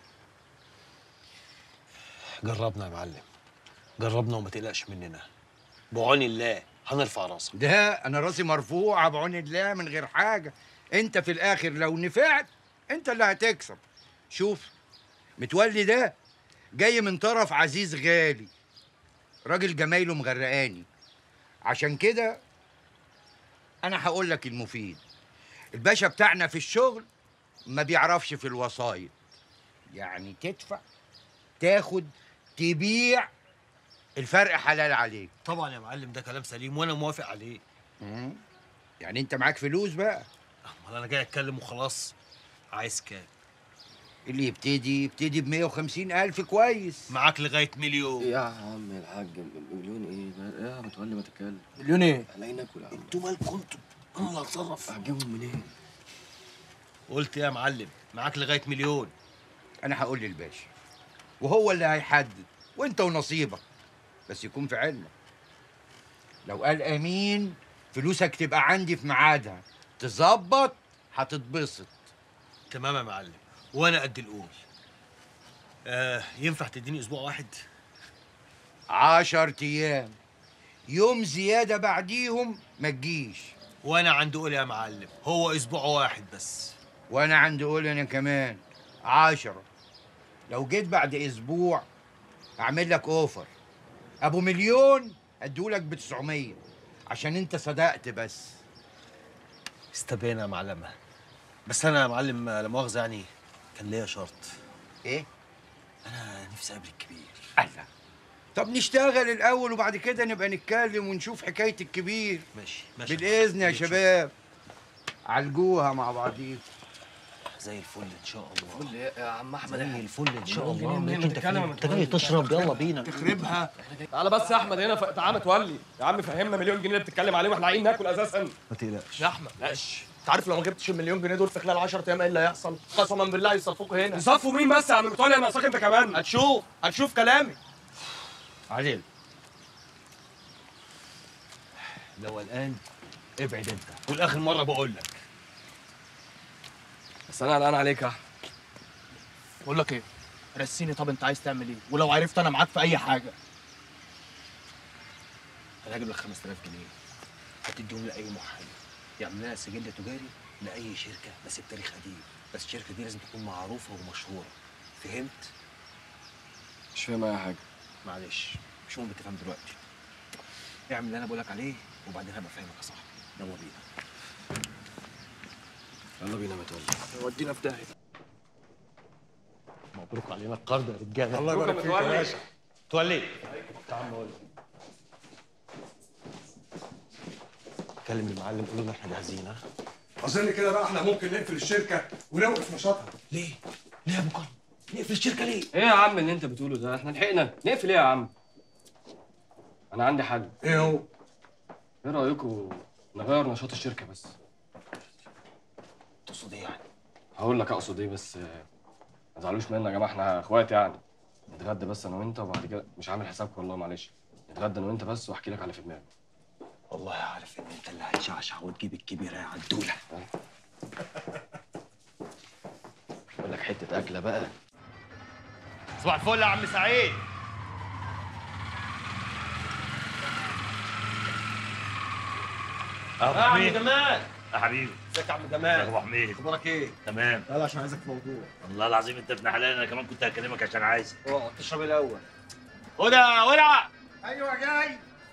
جربنا يا معلم جربنا وما تقلقش مننا بعون الله هنرفع راسك ده انا راسي مرفوعة بعون الله من غير حاجة انت في الاخر لو نفعت انت اللي هتكسب شوف متولي ده جاي من طرف عزيز غالي راجل جمايله مغرقاني عشان كده انا هقول لك المفيد الباشا بتاعنا في الشغل ما بيعرفش في الوسايط يعني تدفع تاخد تبيع الفرق حلال عليك طبعا يا معلم ده كلام سليم وانا موافق عليه مم. يعني انت معاك فلوس بقى امال انا جاي اتكلم وخلاص عايز كام اللي يبتدي يبتدي ب 150 الف كويس معاك لغايه مليون يا عم الحاج مليون ايه ايه يا متولي ما تتكلم مليون ايه؟ هنلاقي ناكل يا عم انتوا مالكم انتوا انا اللي هتصرف هتجيبهم منين؟ قلت يا معلم معاك لغايه مليون انا هقول للباشا وهو اللي هيحدد وانت ونصيبك بس يكون في علمك لو قال امين فلوسك تبقى عندي في ميعادها تظبط هتتبسط تمام يا معلم وانا قد القول آه ينفع تديني اسبوع واحد عشر ايام يوم زياده بعديهم ما تجيش وانا عندي قول يا معلم هو اسبوع واحد بس وانا عندي قول انا كمان عشرة لو جيت بعد اسبوع اعمل لك اوفر ابو مليون اديهولك ب 900 عشان انت صدقت بس استبينا يا معلمه بس انا يا معلم لا مؤاخذه يعني كان ليا شرط ايه انا نفسي اقابل الكبير الله طب نشتغل الاول وبعد كده نبقى نتكلم ونشوف حكايه الكبير ماشي ماشي بالاذن يا نشوف. شباب عالجوها مع بعضيكم زي الفل ان شاء الله فل ايه يا عم احمد زي الفل ان شاء مليون الله جنيه مالك انت بتتكلم فين؟ يا انت جاي تشرب يلا بينا تخربها تعالى بس يا احمد هنا ف- تعالى متولي يا عم فهمنا مليون جنيه اللي بتتكلم عليه واحنا عايزين ناكل اساسا ما تقلقش يا احمد ماشي انت عارف لو ما جبتش المليون جنيه دول في خلال 10 ايام ايه اللي هيحصل؟ قسما بالله يصفوك هنا يصفوا مين بس يا عم متولي انا ناقصاك انت كمان هتشوف هتشوف كلامي عادل لو الان ابعد انت والاخر مره بقول لك بس انا قلقان عليك يا احمد بقول لك ايه رسيني طب انت عايز تعمل ايه ولو عرفت انا معاك في اي حاجه انا هجيب لك 5000 جنيه هتديهم لاي محامي يعمل لها سجل تجاري لاي شركه بس بتاريخ قديم بس الشركه دي لازم تكون معروفه ومشهوره فهمت مش فاهم اي حاجه معلش مش مهم تفهم دلوقتي اعمل اللي انا بقول لك عليه وبعدين هبقى فاهمك يا صاحبي يلا بينا يلا بينا يا متولي ودينا في داهيه مبروك علينا القرض يا رجاله الله يبارك فيك يا باشا. تولي تعال نقول كلم المعلم قول له ان احنا جاهزين ها اظن كده بقى احنا ممكن نقفل الشركه ونوقف نشاطها ليه؟ ليه يا ابو كرم؟ نقفل الشركه ليه؟ ايه يا عم اللي انت بتقوله ده احنا لحقنا نقفل ايه يا عم انا عندي حل ايه هو ايه رايكم نغير نشاط الشركه بس تقصد ايه يعني؟ هقول لك اقصد ايه بس آه، ما تزعلوش منا يا جماعه احنا اخوات يعني نتغدى بس انا وانت وبعد كده مش عامل حسابك والله معلش نتغدى انا وانت بس واحكي لك على في دماغي والله عارف ان انت اللي هتشعشع وتجيب الكبيره يا عدوله اقول لك حته اكله بقى صباح الفل يا عم سعيد ابو يا عم حميد جمال يا حبيبي ازيك يا عم ازيك جمال يا ابو حميد اخبارك ايه؟ تمام يلا عشان عايزك في موضوع والله العظيم انت ابن حلال انا كمان كنت هكلمك عشان عايزك اقعد تشرب الاول هدى ولع ايوه جاي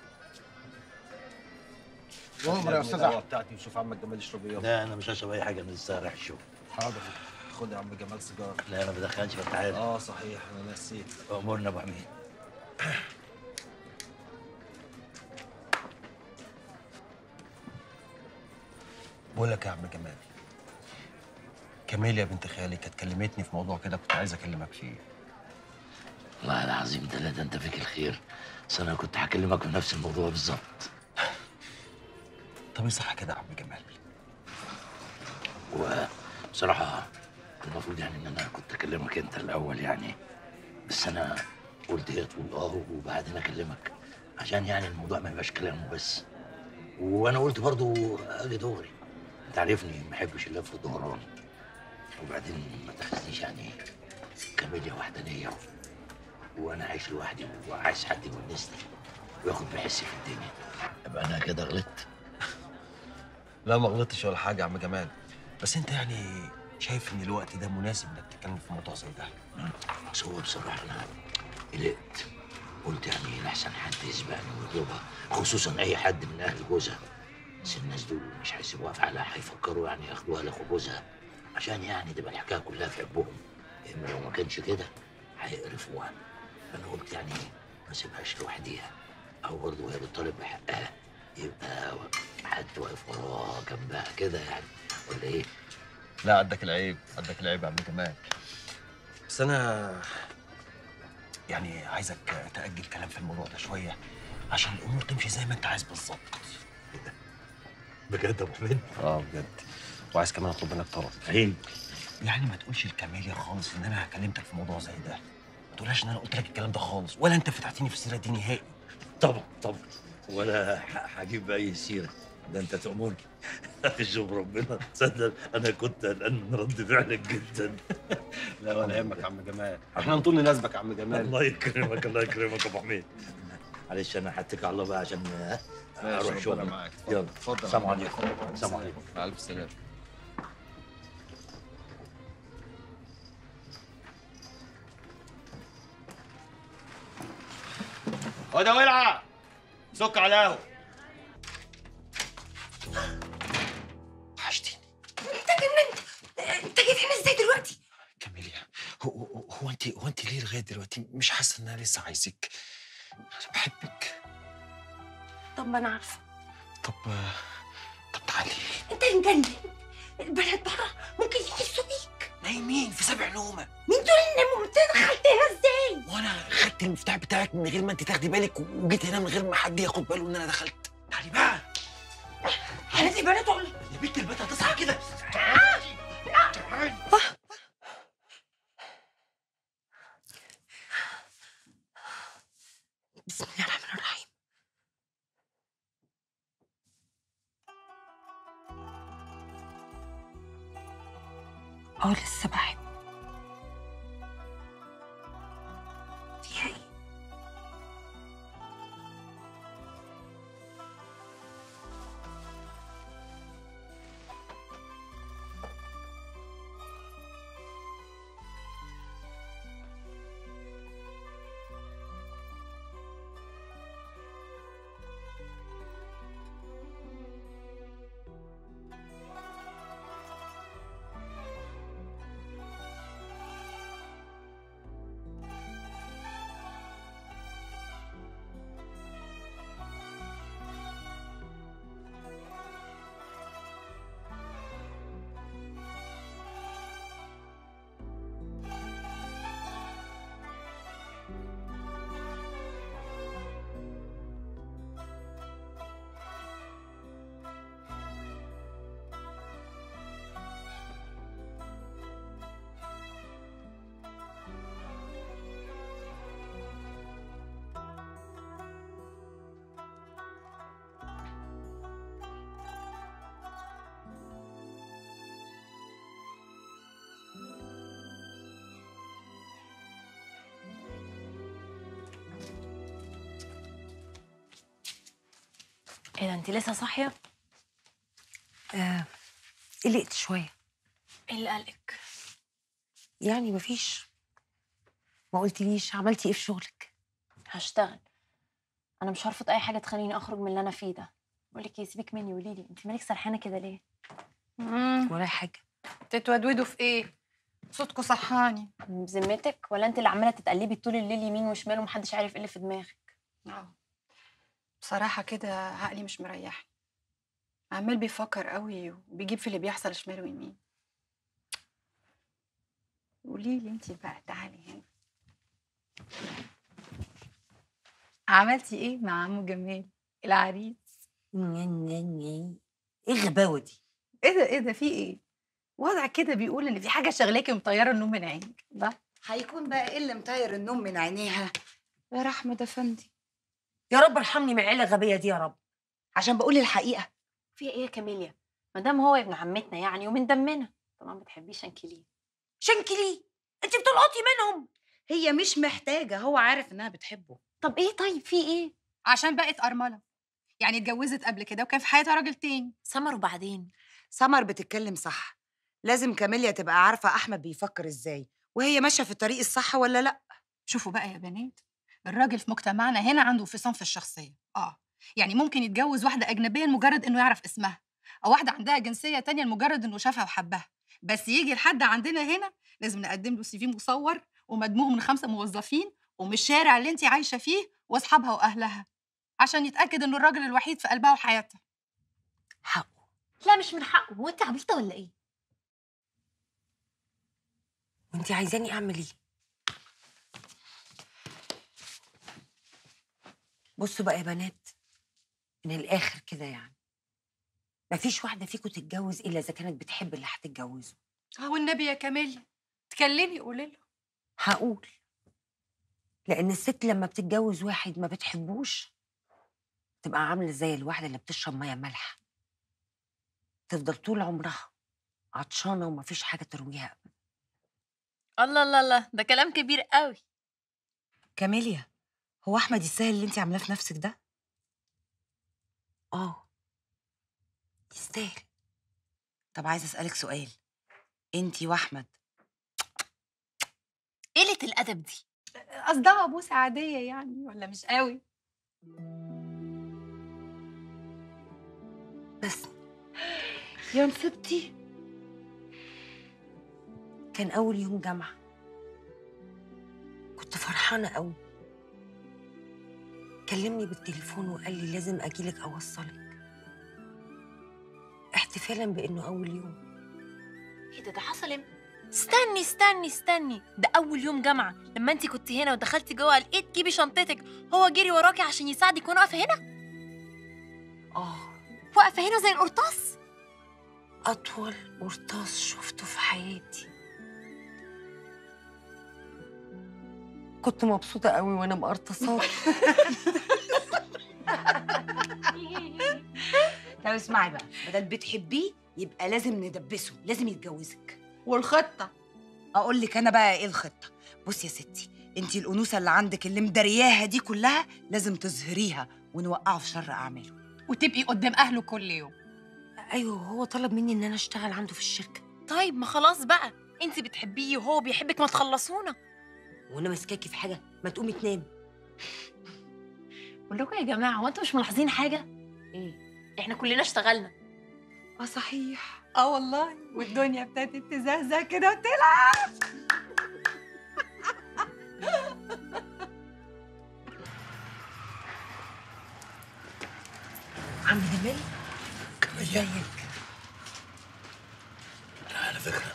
وامر يا أستاذ أحمد. بتاعتي وشوف عمك جمال يشرب ايه لا انا مش هشرب اي حاجه من السهر رايح الشغل حاضر خد يا عم جمال سيجاره لا انا ما بدخنش ما انت عارف اه صحيح انا نسيت امورنا يا ابو حميد بقول لك يا عم جمال كاميليا بنت خالي كانت كلمتني في موضوع كده كنت عايز اكلمك فيه والله العظيم ثلاثة انت فيك الخير بس انا كنت هكلمك في نفس الموضوع بالظبط طب إيه صح كده يا عم جمال وبصراحة المفروض يعني ان انا كنت اكلمك انت الاول يعني بس انا قلت هي تقول اه وبعدين اكلمك عشان يعني الموضوع ما يبقاش كلام بس وانا قلت برضو اجي دغري انت عارفني ما بحبش اللف والدوران وبعدين ما تاخذنيش يعني كاميليا وحدانيه وانا عايش لوحدي وعايز حد يونسني وياخد بحسي في الدنيا يبقى انا كده غلطت لا ما غلطتش ولا حاجه يا عم جمال بس انت يعني شايف ان الوقت ده مناسب انك تتكلم في موضوع زي ده بس هو بصراحه انا قلقت قلت يعني لحسن حد يسبقني ويطلبها خصوصا اي حد من اهل جوزها بس الناس دول مش هيسيبوها في حالها هيفكروا يعني ياخدوها لاخو جوزها عشان يعني تبقى الحكايه كلها في عبهم اما لو ما كانش كده هيقرفوها فانا قلت يعني ما اسيبهاش لوحديها او برضه وهي بتطالب بحقها يبقى حد واقف وراها جنبها كده يعني ولا ايه؟ لا عندك العيب عندك العيب يا عم جمال بس انا يعني عايزك تأجل كلام في الموضوع ده شويه عشان الامور تمشي زي ما انت عايز بالظبط بجد يا ابو حميد؟ اه بجد وعايز كمان اطلب منك طلب فين؟ يعني ما تقولش لكاميليا خالص ان انا كلمتك في موضوع زي ده ما تقولهاش ان انا قلت لك الكلام ده خالص ولا انت فتحتني في السيره دي نهائي طبعا طبعا ولا ح- هجيب اي سيره ده انت تأمرني شوف ربنا تصدق انا كنت قلقان من رد فعلك جدا لا ولا يهمك يا عم جمال احنا نطول نناسبك يا عم جمال الله يكرمك الله يكرمك يا ابو حميد معلش انا هتكل على الله بقى عشان ها، ماشي، اروح ربنا شغل معاك. اتفضل، يلا اتفضل يا السلام عم. عليكم السلام عليكم مع الف سلامه خد يا ولعه سك على القهوه وحشتيني انت جننت انت جيت هنا ازاي دلوقتي كاميليا هو, هو هو انت هو انت ليه لغايه دلوقتي مش حاسه ان انا لسه عايزك انا بحبك طب ما انا عارفه طب طب تعالي انت مجنن البنات بره ممكن يحسوا بيك نايمين في سبع نومه مين دول النمو انت دخلت هنا ازاي وانا خدت المفتاح بتاعك من غير ما انت تاخدي بالك وجيت هنا من غير ما حد ياخد باله ان انا دخلت تعالي بقى هات البنات ولا يا بنت البنت هتصحى كده بسم الله الرحمن الرحيم اه لسه بحب فيها ايه ايه ده انت لسه صاحيه آه قلقت شويه ايه اللي قلقك يعني مفيش ما قلتليش عملتي ايه في شغلك هشتغل انا مش هرفض اي حاجه تخليني اخرج من اللي انا فيه ده بقول لك ايه سيبك مني قولي لي انت مالك سرحانه كده ليه ولا حاجه تتودودوا في ايه صوتكوا صحاني بذمتك ولا انت اللي عماله تتقلبي طول الليل يمين وشمال ومحدش عارف ايه اللي في دماغك اه بصراحة كده عقلي مش مريحني عمال بيفكر قوي وبيجيب في اللي بيحصل شمال ويمين قولي لي انت بقى تعالي هنا عملتي ايه مع عمو جمال العريس ايه الغباوه دي ايه ده ايه ده في ايه وضع كده بيقول ان في حاجه شغلاكي مطيره النوم من عينك ده هيكون بقى ايه اللي مطير النوم من عينيها يا رحمة افندي يا رب ارحمني من العيله الغبيه دي يا رب عشان بقول الحقيقه في ايه يا كاميليا ما دام هو ابن عمتنا يعني ومن دمنا طبعا بتحبيه شنكليه شنكليه انت بتلقطي منهم هي مش محتاجه هو عارف انها بتحبه طب ايه طيب في ايه عشان بقت ارمله يعني اتجوزت قبل كده وكان في حياتها راجل تاني سمر وبعدين سمر بتتكلم صح لازم كاميليا تبقى عارفه احمد بيفكر ازاي وهي ماشيه في الطريق الصح ولا لا شوفوا بقى يا بنات الراجل في مجتمعنا هنا عنده انفصام في الشخصيه اه يعني ممكن يتجوز واحده اجنبيه لمجرد انه يعرف اسمها او واحده عندها جنسيه تانية لمجرد انه شافها وحبها بس يجي لحد عندنا هنا لازم نقدم له سي في مصور ومدموج من خمسه موظفين ومن الشارع اللي انت عايشه فيه واصحابها واهلها عشان يتاكد انه الراجل الوحيد في قلبها وحياتها لا مش من حقه هو انت عبيطه ولا ايه وانت عايزاني اعمل ايه بصوا بقى يا بنات من الاخر كده يعني مفيش واحده فيكم تتجوز الا اذا كانت بتحب اللي هتتجوزه هو النبي يا كاميليا تكلمي قولي له هقول لان الست لما بتتجوز واحد ما بتحبوش تبقى عامله زي الواحده اللي بتشرب ميه مالحه تفضل طول عمرها عطشانه ومفيش حاجه ترويها ابدا الله الله الله ده كلام كبير قوي كاميليا هو احمد يستاهل اللي انت عاملاه في نفسك ده اه يستاهل طب عايزه اسالك سؤال انتي واحمد قله الادب دي قصدها بوسه عاديه يعني ولا مش قوي بس يا مصيبتي كان اول يوم جامعه كنت فرحانه قوي كلمني بالتليفون وقال لي لازم اجيلك اوصلك احتفالا بانه اول يوم ايه ده ده حصل امتى استني استني استني ده اول يوم جامعه لما انت كنت هنا ودخلتي جوه لقيت جيبي شنطتك هو جري وراكي عشان يساعدك وانا واقفه هنا اه واقفه هنا زي القرطاس اطول قرطاس شفته في حياتي كنت مبسوطه قوي وانا مقرطصاه طب اسمعي بقى بدل بتحبيه يبقى لازم ندبسه لازم يتجوزك والخطه اقول لك انا بقى ايه الخطه بصي يا ستي انتي الانوثه اللي عندك اللي مدرياها دي كلها لازم تظهريها ونوقعه في شر اعماله وتبقي قدام اهله كل يوم ايوه هو طلب مني ان انا اشتغل عنده في الشركه طيب ما خلاص بقى انت بتحبيه وهو بيحبك ما تخلصونا وانا ماسكاكي في حاجه ما تقومي تنامي بقول لكم يا جماعه هو انتوا مش ملاحظين حاجه ايه احنا كلنا اشتغلنا اه صحيح اه والله والدنيا ابتدت تزهزه كده وتلعب عم جمال ازيك لا على فكره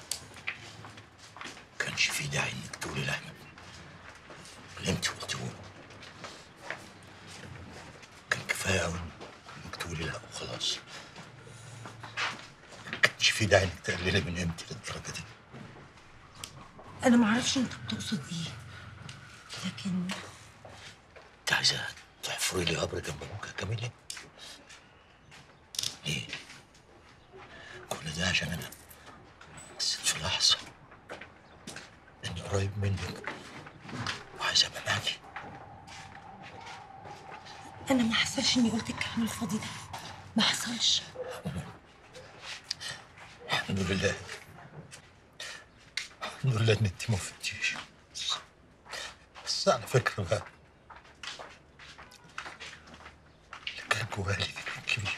كانش في داعي انك تقولي لاحمد اللي انت قلتيه كان كفايه قوي انك تقولي لا وخلاص ما كانش في داعي انك تقللي من قيمتي للدرجه دي انا ما اعرفش انت بتقصد ايه لكن انت عايزه تحفري لي قبر جنب ابوك يا كاميليا ليه كل ده عشان انا حسيت في لحظه اني قريب منك وعايز ابقى معاكي انا ما حصلش اني قلت الكلام الفاضي ده ما حصلش الحمد لله الحمد لله ان انت ما فتيش بس على فكره بقى اللي كان جوالي كان كبير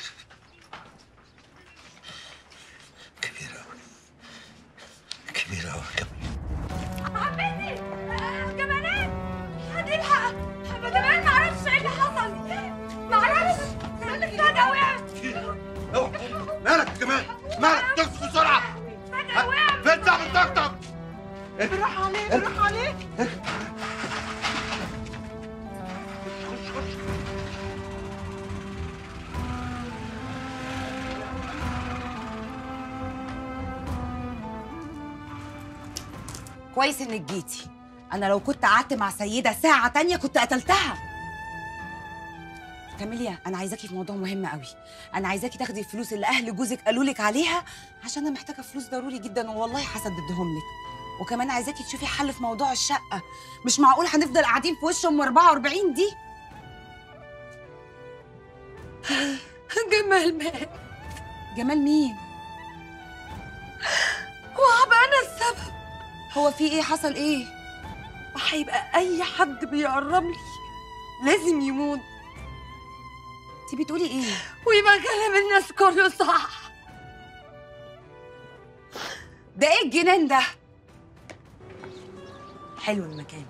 كبير قوي كبير قوي كمان عمتي جمالات حد يلحق جمال معرفش ايه اللي حصل معرفش فجأة وقعت مالك يا جمال مالك تمسك بسرعه فجأة وقعت فين صاحب الطقطق بالراحة كويس انك جيتي انا لو كنت قعدت مع سيده ساعه تانية كنت قتلتها كاميليا انا عايزاكي في موضوع مهم قوي انا عايزاكي تاخدي الفلوس اللي اهل جوزك قالوا لك عليها عشان انا محتاجه فلوس ضروري جدا والله هسددهم لك وكمان عايزاكي تشوفي حل في موضوع الشقه مش معقول هنفضل قاعدين في وش ام 44 دي جمال مات جمال مين وهبقى انا السبب هو في ايه حصل ايه وهيبقى اي حد بيقرب لي لازم يموت انت بتقولي ايه ويبقى كلام الناس كله صح ده ايه الجنان ده حلو المكان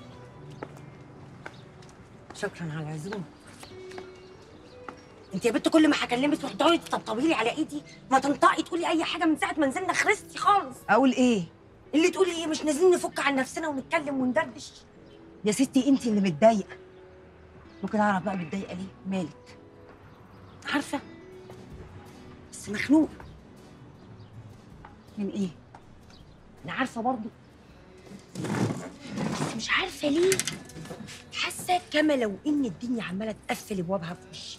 شكرا على العزومه انت يا بنت كل ما هكلمك تروحي تقعدي تطبطبي لي على ايدي ما تنطقي تقولي اي حاجه من ساعه ما نزلنا خرستي خالص اقول ايه اللي تقولي ايه مش نازلين نفك عن نفسنا ونتكلم وندردش يا ستي انت اللي متضايقه ممكن اعرف بقى متضايقه ليه مالك عارفه بس مخنوقه من ايه انا عارفه برضو بس مش عارفه ليه حاسه كما لو ان الدنيا عماله تقفل ابوابها في وشي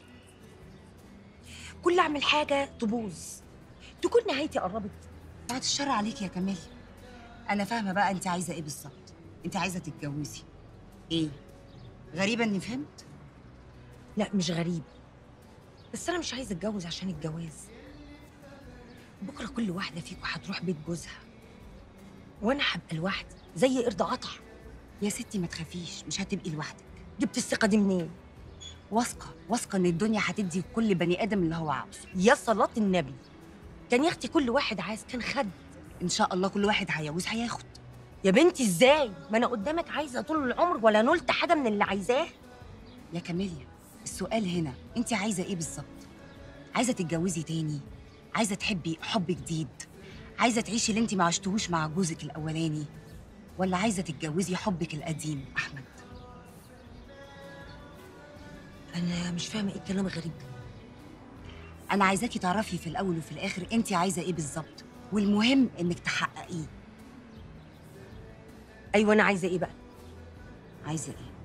كل اعمل حاجه تبوظ تكون نهايتي قربت بعد الشر عليكي يا كمال انا فاهمه بقى انت عايزه ايه بالظبط انت عايزه تتجوزي ايه غريبه اني فهمت لا مش غريب بس انا مش عايزه اتجوز عشان الجواز بكره كل واحده فيكم هتروح بيت جوزها وانا هبقى لوحدي زي قرد قطع يا ستي ما تخافيش مش هتبقي لوحدك جبت الثقه دي منين واثقه واثقه ان الدنيا هتدي لكل بني ادم اللي هو عاوزه يا صلاه النبي كان يا اختي كل واحد عايز كان خد ان شاء الله كل واحد هيعوز هياخد يا بنتي ازاي ما انا قدامك عايزه طول العمر ولا نلت حاجه من اللي عايزاه يا كاميليا السؤال هنا انت عايزه ايه بالظبط عايزه تتجوزي تاني عايزه تحبي حب جديد عايزه تعيشي اللي انت ما عشتهوش مع جوزك الاولاني ولا عايزه تتجوزي حبك القديم احمد انا مش فاهمه ايه الكلام الغريب ده انا عايزاكي تعرفي في الاول وفي الاخر انت عايزه ايه بالظبط والمهم انك تحققيه ايوه انا عايزه ايه بقى عايزه ايه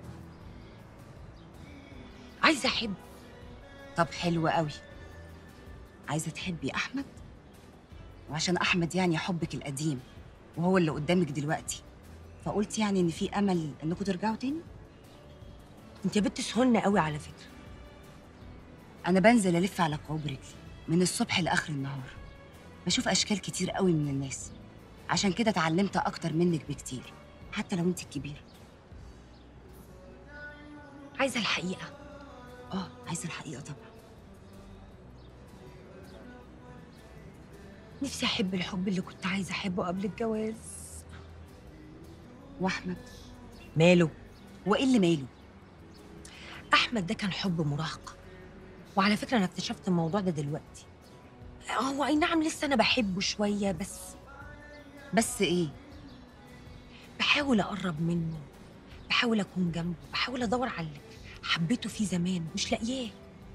عايزه احب طب حلو قوي عايزه تحبي احمد وعشان احمد يعني حبك القديم وهو اللي قدامك دلوقتي فقلت يعني ان في امل انكم ترجعوا تاني انت يا بنت سهلنا قوي على فكره انا بنزل الف على كعوب رجلي من الصبح لاخر النهار بشوف اشكال كتير قوي من الناس عشان كده اتعلمت اكتر منك بكتير حتى لو انت الكبيره عايزه الحقيقه اه عايزه الحقيقه طبعا نفسي احب الحب اللي كنت عايزه احبه قبل الجواز واحمد ماله وايه اللي ماله احمد ده كان حب مراهقه وعلى فكره انا اكتشفت الموضوع ده دلوقتي هو اي نعم لسه انا بحبه شويه بس بس ايه بحاول اقرب منه بحاول اكون جنبه بحاول ادور على اللي حبيته فيه زمان مش لاقياه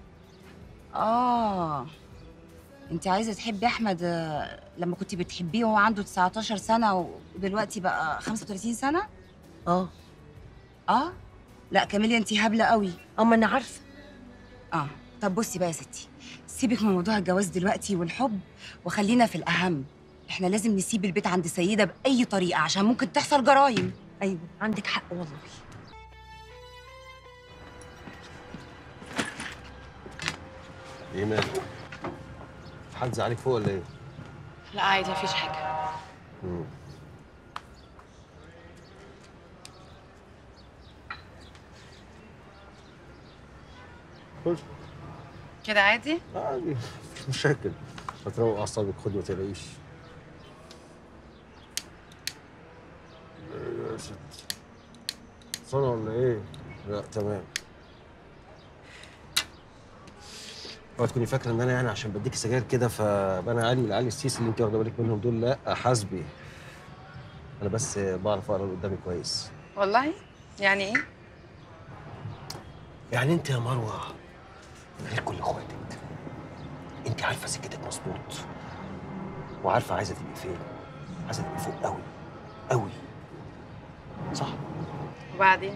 اه انت عايزه تحبي احمد آه، لما كنت بتحبيه وهو عنده 19 سنه ودلوقتي بقى 35 سنه اه اه لا كاميليا انت هبله قوي اما انا عارفه اه طب بصي بقى يا ستي سيبك من موضوع الجواز دلوقتي والحب وخلينا في الاهم احنا لازم نسيب البيت عند سيده باي طريقه عشان ممكن تحصل جرايم ايوه عندك حق والله ايه مالك؟ في حد زعلك فوق ولا ايه؟ لا عادي مفيش حاجه مم. خش كده عادي عادي مش مشاكل هتروق اعصابك خدي ما تقلقيش ايه يا ست صنع ولا ايه؟ لا تمام اوعي تكوني فاكره ان انا يعني عشان بديكي سجاير كده فانا علي العلي السيسي اللي انت واخده بالك منهم دول لا حاسبي انا بس بعرف اقرا اللي قدامي كويس والله يعني ايه يعني انت يا مروه غير كل اخواتك انت عارفه سكتك مظبوط وعارفه عايزه تبقي فين عايزه تبقي فوق قوي قوي وبعدين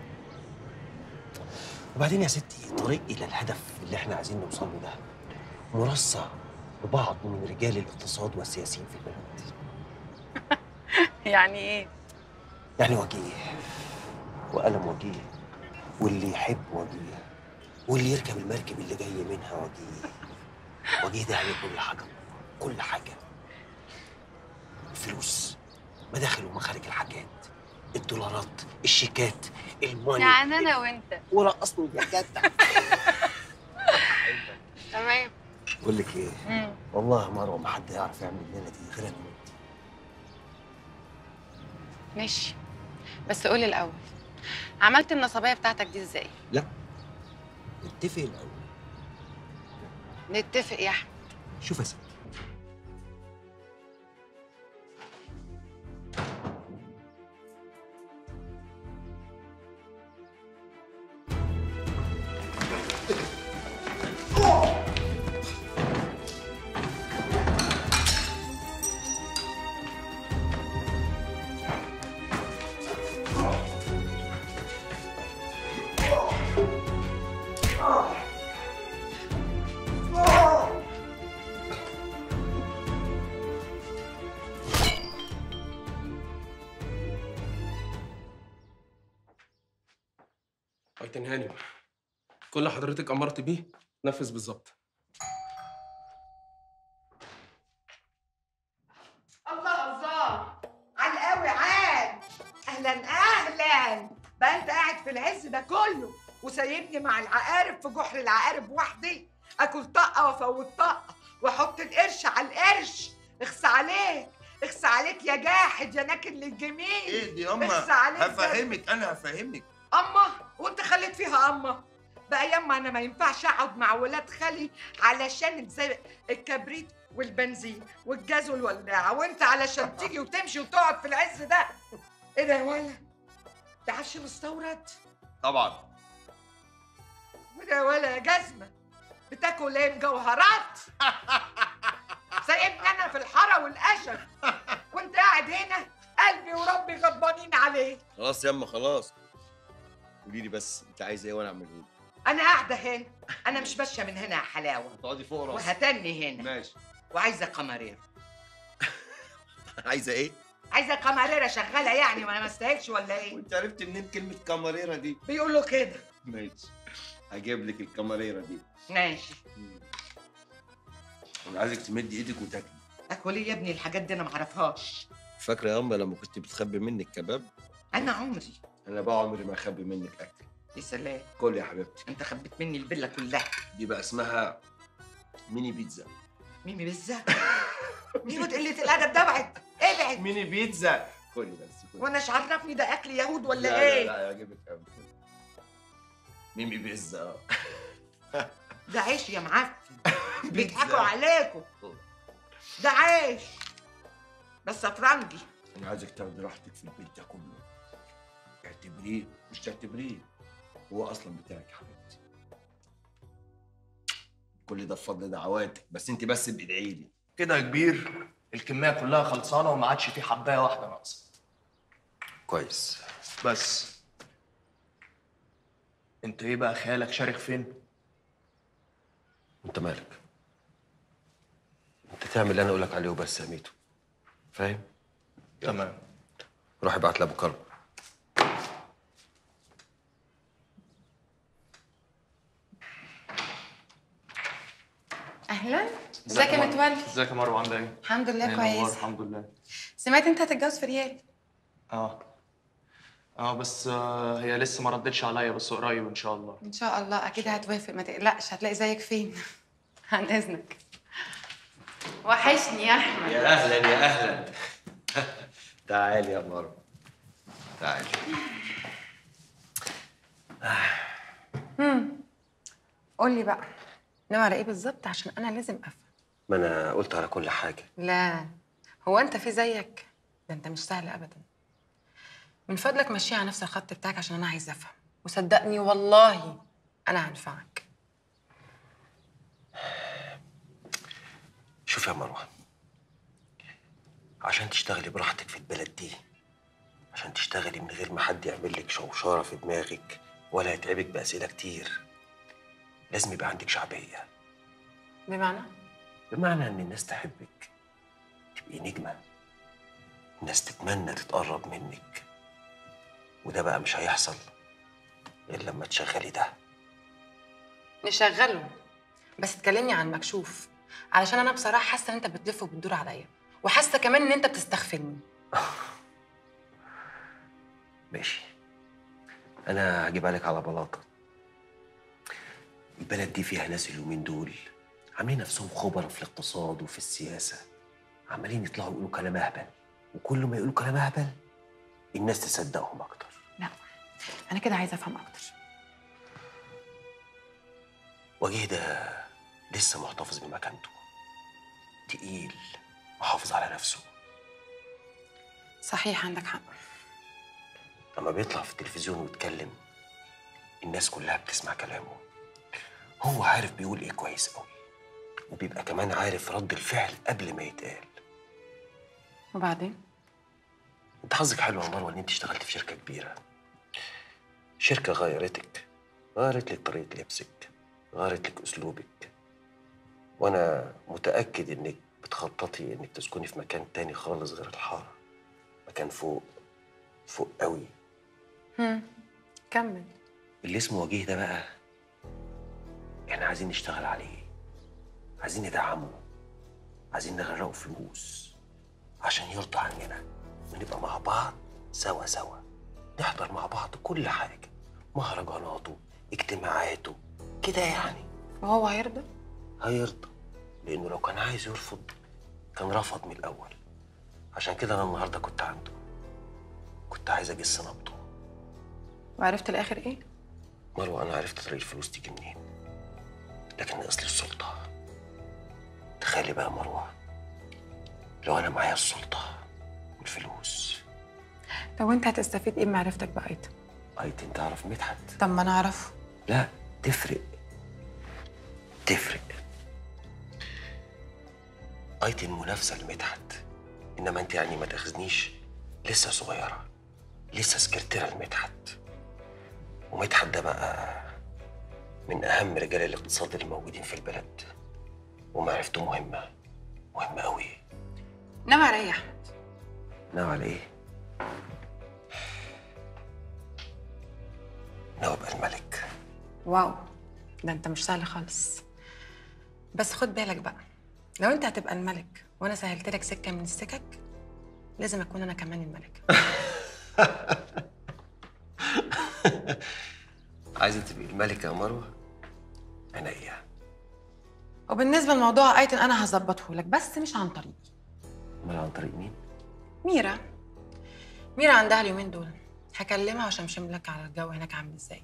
وبعدين يا ستي طريق الى الهدف اللي احنا عايزين نوصل له ده مرصع ببعض من رجال الاقتصاد والسياسيين في البلد يعني ايه يعني وجيه وقلم وجيه واللي يحب وجيه واللي يركب المركب اللي جاي منها وجيه وجيه ده يعني كل حاجه كل حاجه الفلوس مداخل ومخارج الحاجات الدولارات الشيكات الماني يعني انا وانت ورقصني يا جدع تمام بقول لك ايه مم. والله يا مروه ما حد يعرف يعمل الليله دي غير انا وانت ماشي بس قولي الاول عملت النصبيه بتاعتك دي ازاي لا نتفق الاول نتفق يا احمد شوف يا ستي كابتن هاني كل اللي حضرتك امرت بيه نفذ بالظبط الله الله على القوي عاد اهلا اهلا بقى انت قاعد في العز ده كله وسايبني مع العقارب في جحر العقارب وحدي اكل طقه وافوت طقه واحط القرش على القرش اخس عليك اخس عليك يا جاحد يا ناكل للجميل ايه دي اخس ياما عليك ده. هفهمك انا هفهمك اما وانت خليت فيها اما بقى ياما انا ما ينفعش اقعد مع ولاد خالي علشان زي الكبريت والبنزين والجاز والولاعه وانت علشان تيجي وتمشي وتقعد في العز ده ايه ده يا ولا ده عفش مستورد طبعا وده يا ولا يا جزمه بتاكل ايه مجوهرات سايبني انا في الحاره والقشر وانت قاعد هنا قلبي وربي غضبانين عليك خلاص ياما خلاص قولي لي بس انت عايزه ايه وانا اعمله لك انا قاعده هنا انا مش ماشيه من هنا يا حلاوه تقعدي فوق راسي وهتني هنا ماشي وعايزه قمرير عايزه ايه عايزه قمريره شغاله يعني وانا ما استاهلش ولا ايه وانت عرفت منين كلمه كاماريرا دي بيقولوا كده ماشي هجيب لك الكاماريرا دي ماشي انا عايزك تمدي ايدك وتاكلي اكل ايه يا ابني الحاجات دي انا ما اعرفهاش فاكره يا اما لما كنت بتخبي منك كباب انا عمري انا بقى عمري ما اخبي منك اكل يا سلام كل يا حبيبتي انت خبيت مني البله كلها دي بقى اسمها ميني بيتزا ميمي بالذات ايه قله الادب ده ابعد ابعد ميني بيتزا كلي بس كلي وانا ايش عرفني ده اكل يهود ولا لا ايه لا لا يعجبك قوي ميمي بيتزا اه ده عيش يا معفن بيضحكوا عليكم ده عيش بس افرنجي انا عايزك تاخدي راحتك في البيت ده كله اعتبريه مش تعتبريه هو اصلا بتاعك يا حبيبتي كل ده بفضل دعواتك بس انت بس بادعي لي كده يا كبير الكميه كلها خلصانه وما عادش في حبايه واحده ناقصه كويس بس انت ايه بقى خيالك شارك فين انت مالك انت تعمل اللي انا اقول لك عليه وبس يا ميتو فاهم تمام روح ابعت لابو كرم اهلا ازيك يا متولي ازيك يا مروه عامله ايه؟ الحمد لله إيه الأخبار؟ كويس الحمد لله سمعت انت هتتجوز في ريال اه اه بس آه هي لسه ما ردتش عليا بس قريب ان شاء الله ان شاء الله اكيد هتوافق ما تقلقش هتلاقي زيك فين عن اذنك وحشني يا احمد يا اهلا يا اهلا تعالي يا مروه تعالي امم قول لي بقى ناوي على ايه بالظبط عشان انا لازم افهم ما انا قلت على كل حاجه لا هو انت في زيك ده انت مش سهل ابدا من فضلك مشي على نفس الخط بتاعك عشان انا عايزه افهم وصدقني والله انا هنفعك شوف يا مروه عشان تشتغلي براحتك في البلد دي عشان تشتغلي من غير ما حد يعمل لك شوشره في دماغك ولا يتعبك باسئله كتير لازم يبقى عندك شعبيه بمعنى بمعنى ان الناس تحبك تبقي نجمه الناس تتمنى تتقرب منك وده بقى مش هيحصل غير لما تشغلي ده نشغله بس تكلمني عن مكشوف علشان انا بصراحه حاسه ان انت بتلف وبتدور عليا وحاسه كمان ان انت بتستغفلني ماشي انا هجيبها لك على بلاطه البلد دي فيها ناس اليومين دول عاملين نفسهم خبراء في الاقتصاد وفي السياسه عمالين يطلعوا يقولوا كلام اهبل وكل ما يقولوا كلام اهبل الناس تصدقهم اكتر لا انا كده عايزه افهم اكتر وجيه ده لسه محتفظ بمكانته تقيل محافظ على نفسه صحيح عندك حق لما بيطلع في التلفزيون ويتكلم الناس كلها بتسمع كلامه هو عارف بيقول ايه كويس قوي وبيبقى كمان عارف رد الفعل قبل ما يتقال وبعدين انت حظك حلو يا مروه ان انت اشتغلت في شركه كبيره شركه غيرتك غيرت لك طريقه لبسك غيرت لك اسلوبك وانا متاكد انك بتخططي انك تسكني في مكان تاني خالص غير الحاره مكان فوق فوق قوي هم. كمل اللي اسمه وجيه ده بقى احنا عايزين نشتغل عليه عايزين ندعمه عايزين نغرقه فلوس عشان يرضى عننا ونبقى مع بعض سوا سوا نحضر مع بعض كل حاجة مهرجاناته اجتماعاته كده يعني وهو هيرضى هيرضى لأنه لو كان عايز يرفض كان رفض من الأول عشان كده أنا النهاردة كنت عنده كنت عايز أجس نبضه وعرفت الاخر ايه مروة أنا عرفت طريق الفلوس تيجي منين لكن ناقص لي السلطة تخيلي بقى مروة لو أنا معايا السلطة والفلوس طب وانت هتستفيد ايه بمعرفتك بأيتم أيتن تعرف مدحت طب ما انا اعرفه لا تفرق تفرق أيتن منافسة لمدحت إنما أنت يعني ما تاخذنيش لسه صغيرة لسه سكرتيرة لمدحت ومدحت ده بقى من أهم رجال الاقتصاد الموجودين في البلد ومعرفته مهمة مهمة أوي نام عليا يا احمد ناوي على إيه؟ ناوي أبقى الملك واو ده انت مش سهل خالص بس خد بالك بقى لو انت هتبقى الملك وانا سهلت لك سكه من السكك لازم اكون انا كمان الملك عايزة تبقي الملكة يا مروة؟ عينيا وبالنسبه لموضوع ايتن انا هظبطه لك بس مش عن طريقي أمال عن طريق مين؟ ميرا ميرا عندها اليومين دول هكلمها وشمشم لك على الجو هناك عامل ازاي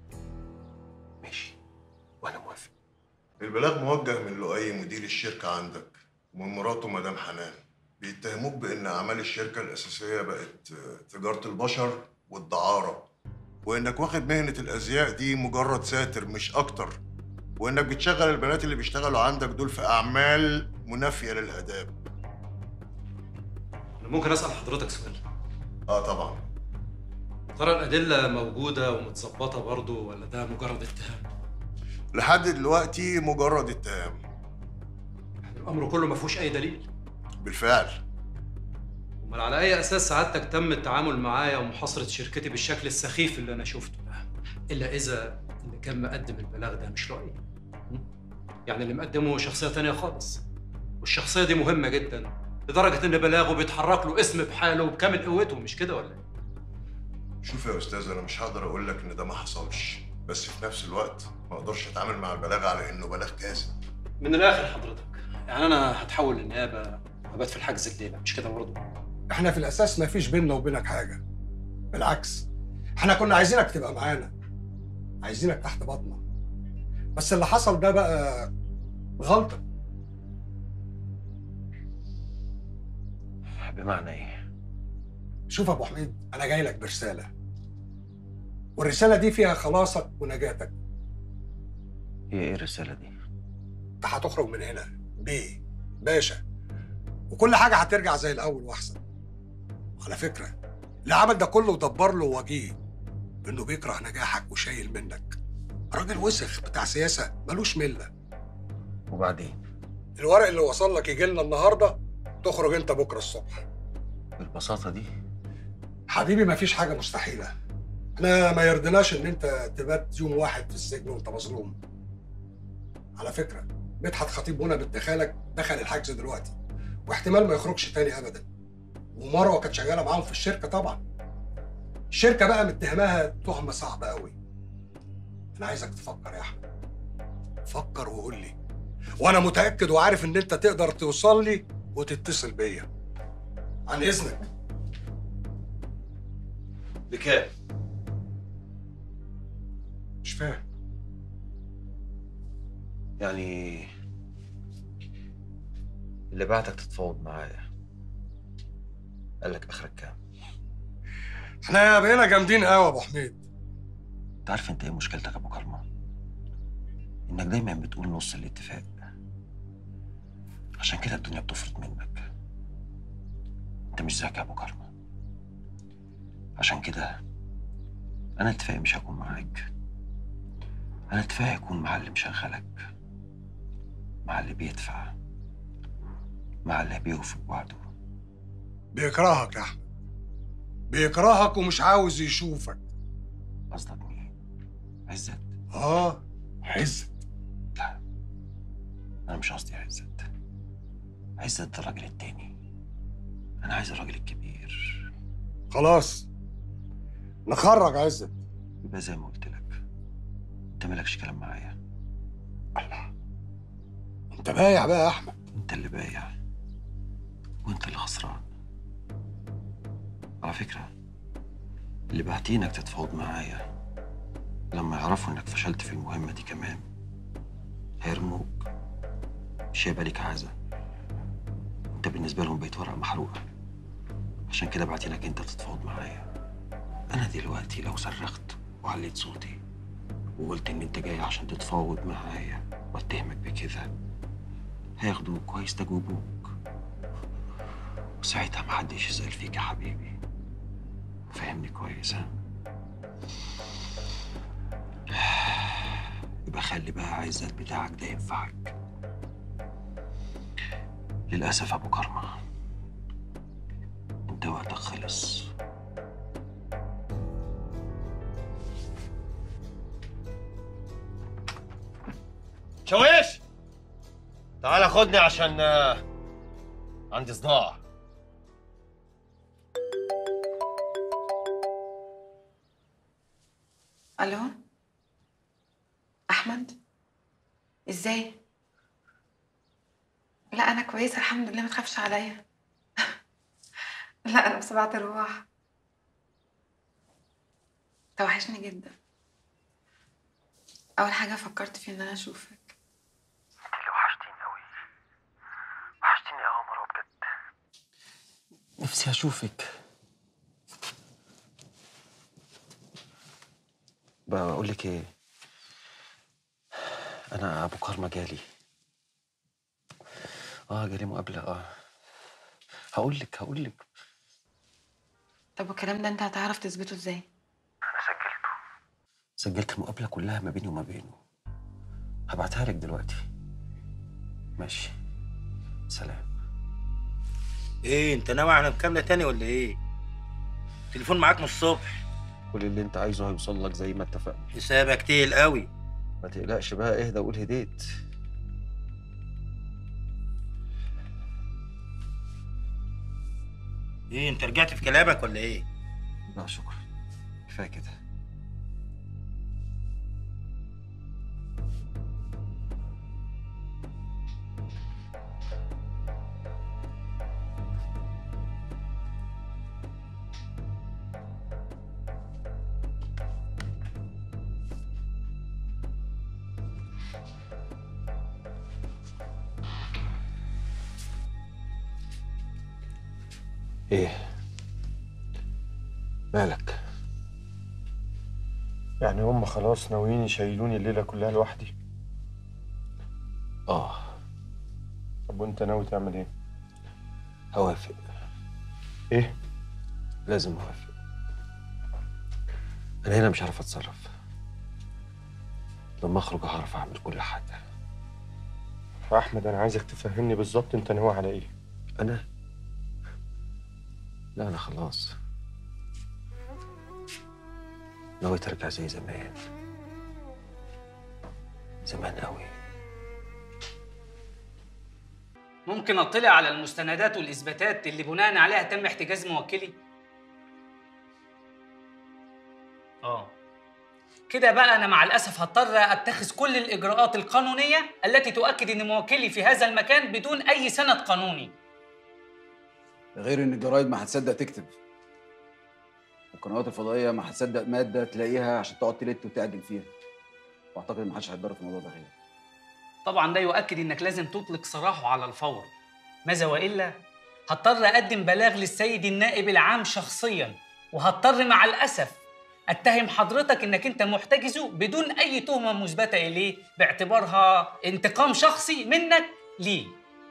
وأنا موافق البلاغ موجه من لؤي مدير الشركة عندك ومن مراته مدام حنان بيتهموك بأن أعمال الشركة الأساسية بقت آه، تجارة البشر والدعارة وإنك واخد مهنة الأزياء دي مجرد ساتر مش أكتر وإنك بتشغل البنات اللي بيشتغلوا عندك دول في أعمال منافية للآداب أنا ممكن أسأل حضرتك سؤال آه طبعا ترى الأدلة موجودة ومتظبطة برضه ولا ده مجرد اتهام؟ لحد دلوقتي مجرد اتهام الأمر كله ما فيهوش أي دليل بالفعل أمال على أي أساس سعادتك تم التعامل معايا ومحاصرة شركتي بالشكل السخيف اللي أنا شفته ده؟ إلا إذا اللي كان مقدم البلاغ ده مش رأيي م? يعني اللي مقدمه شخصية تانية خالص والشخصية دي مهمة جدا لدرجة إن بلاغه بيتحرك له اسم بحاله وبكامل قوته مش كده ولا إيه؟ شوف يا أستاذ أنا مش هقدر أقول لك إن ده ما حصلش بس في نفس الوقت ما أقدرش أتعامل مع البلاغ على إنه بلاغ كاذب من الآخر حضرتك يعني أنا هتحول للنيابة وابات في الحجز الليلة مش كده برضه؟ احنا في الاساس ما فيش بيننا وبينك حاجه بالعكس احنا كنا عايزينك تبقى معانا عايزينك تحت بطننا بس اللي حصل ده بقى غلطه بمعنى إيه؟ شوف يا ابو حميد انا جاي لك برساله والرساله دي فيها خلاصك ونجاتك هي إيه الرسالة دي؟ انت هتخرج من هنا بيه باشا وكل حاجه هترجع زي الاول واحسن على فكره اللي عمل ده كله ودبر له وجيه انه بيكره نجاحك وشايل منك راجل وسخ بتاع سياسه ملوش مله وبعدين الورق اللي وصل لك يجي لنا النهارده تخرج انت بكره الصبح بالبساطه دي حبيبي مفيش حاجه مستحيله احنا ما يرضناش ان انت تبات يوم واحد في السجن وانت مظلوم على فكره مدحت خطيب منى بنت خالك دخل الحجز دلوقتي واحتمال ما يخرجش تاني ابدا ومروه كانت شغاله معاهم في الشركه طبعا الشركه بقى متهماها تهمه صعبه قوي انا عايزك تفكر يا احمد فكر وقول لي وانا متاكد وعارف ان انت تقدر توصل لي وتتصل بيا عن اذنك بكام؟ مش فاهم يعني اللي بعتك تتفاوض معايا قال لك اخرك كام؟ احنا بقينا جامدين قوي يا ابو حميد انت عارف انت ايه مشكلتك يا ابو كرمه؟ انك دايما بتقول نص الاتفاق عشان كده الدنيا بتفرط منك انت مش ذكي يا ابو كرمه عشان كده انا اتفاقي مش هكون معاك انا اتفاقي هيكون مع اللي مشغلك مع اللي بيدفع مع اللي بيوفي بوعده بيكرهك يا احمد بيكرهك ومش عاوز يشوفك قصدك مين؟ عزت اه عزت انا مش قصدي عزت عزت ده الراجل التاني انا عايز الراجل الكبير خلاص نخرج عزت يبقى زي ما قلت لك انت مالكش كلام معايا انت بايع بقى يا احمد انت اللي بايع وانت اللي خسران على فكرة اللي بعتينك تتفاوض معايا لما يعرفوا انك فشلت في المهمة دي كمان هيرموك مش هيبقى ليك عازة انت بالنسبة لهم بقيت ورقة محروقة عشان كده بعتينك انت تتفاوض معايا انا دلوقتي لو صرخت وعليت صوتي وقلت ان انت جاي عشان تتفاوض معايا واتهمك بكده هياخدوك وهيستجوبوك وساعتها محدش يسأل فيك يا حبيبي فهمني كويس ها يبقى خلي بقى عزت بتاعك ده ينفعك للأسف أبو كرمة أنت وقتك خلص شويش تعال خدني عشان آه، عندي صداع الو احمد ازاي لا انا كويسه الحمد لله ما تخافش عليا لا انا بسبعة الرواح توحشني جدا اول حاجه فكرت في ان انا اشوفك وحشتيني قوي مرة بجد نفسي أشوفك بقول لك إيه أنا أبو كرمة جالي آه جالي مقابلة آه هقول لك هقول لك طب والكلام ده انت هتعرف تثبته ازاي سجلت المقابلة كلها ما بيني وما بينه هبعتها لك دلوقتي ماشي سلام ايه انت ناوي على مكالمه تاني ولا ايه تليفون معاك من الصبح كل اللي انت عايزه هيوصل لك زي ما اتفقنا حسابك تقيل قوي ما تقلقش بقى اهدى وقول هديت ايه انت رجعت في كلامك ولا ايه لا شكرا كفايه كده ايه مالك يعني هم خلاص ناويين يشيلوني الليلة كلها لوحدي اه طب وانت ناوي تعمل ايه؟ هوافق ايه؟ لازم اوافق انا هنا مش عارف اتصرف لما اخرج هعرف اعمل كل حاجه احمد انا عايزك تفهمني بالظبط انت ناوي على ايه انا لا انا خلاص ناوي ترجع زي زمان زمان قوي ممكن اطلع على المستندات والاثباتات اللي بناء عليها تم احتجاز موكلي اه كده بقى انا مع الاسف هضطر اتخذ كل الاجراءات القانونيه التي تؤكد ان موكلي في هذا المكان بدون اي سند قانوني غير ان الجرايد ما هتصدق تكتب والقنوات الفضائيه ما هتصدق ماده تلاقيها عشان تقعد تلت وتعجن فيها واعتقد ما حدش هيتضرر في الموضوع ده غيرك طبعا ده يؤكد انك لازم تطلق سراحه على الفور ماذا والا هضطر اقدم بلاغ للسيد النائب العام شخصيا وهضطر مع الاسف اتهم حضرتك انك انت محتجزه بدون اي تهمه مثبته اليه باعتبارها انتقام شخصي منك ليه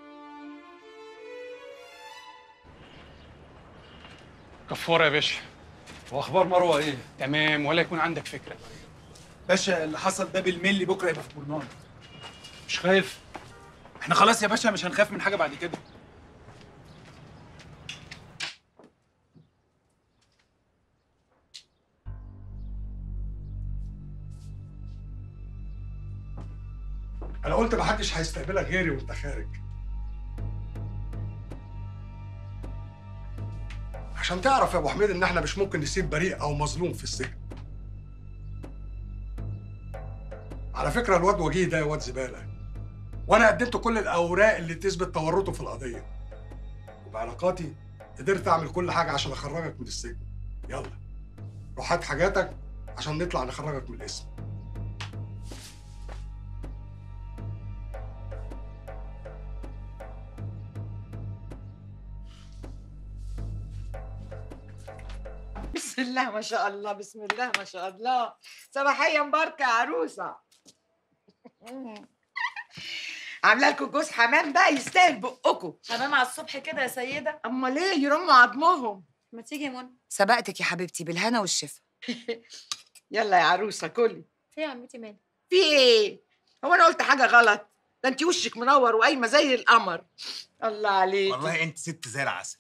كفاره يا باشا واخبار مروه ايه؟ تمام ولا يكون عندك فكره باشا اللي حصل ده بالملي بكره يبقى في برنامج مش خايف احنا خلاص يا باشا مش هنخاف من حاجه بعد كده انا قلت محدش هيستقبلك غيري وانت خارج عشان تعرف يا ابو حميد ان احنا مش ممكن نسيب بريء او مظلوم في السجن على فكره الواد وجيه ده واد زباله وانا قدمت كل الاوراق اللي تثبت تورطه في القضيه وبعلاقاتي قدرت اعمل كل حاجه عشان اخرجك من السجن يلا روح هات حاجاتك عشان نطلع نخرجك من الاسم بسم الله ما شاء الله بسم الله ما شاء الله صباحية مباركة يا عروسة عاملة لكم جوز حمام بقى يستاهل بقكم حمام على الصبح كده يا سيدة أمال إيه يرموا عضمهم ما تيجي يا منى سبقتك يا حبيبتي بالهنا والشفا يلا يا عروسة كلي في يا عمتي مالك في إيه؟ هو أنا قلت حاجة غلط؟ ده أنت وشك منور وقايمة زي القمر الله عليك والله انت ست زي العسل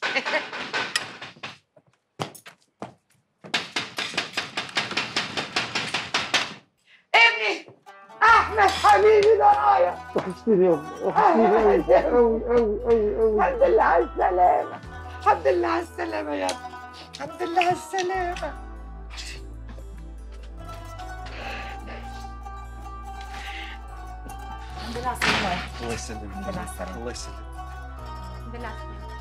ابني احمد حبيبي ده رايح وحشتني يا امي وحشتني قوي قوي قوي قوي الحمد لله على السلامة الحمد لله على السلامة يا ابني الحمد لله على السلامة الحمد لله على السلامة الله يسلمك الحمد لله على السلامة الله يسلمك الحمد لله على السلامة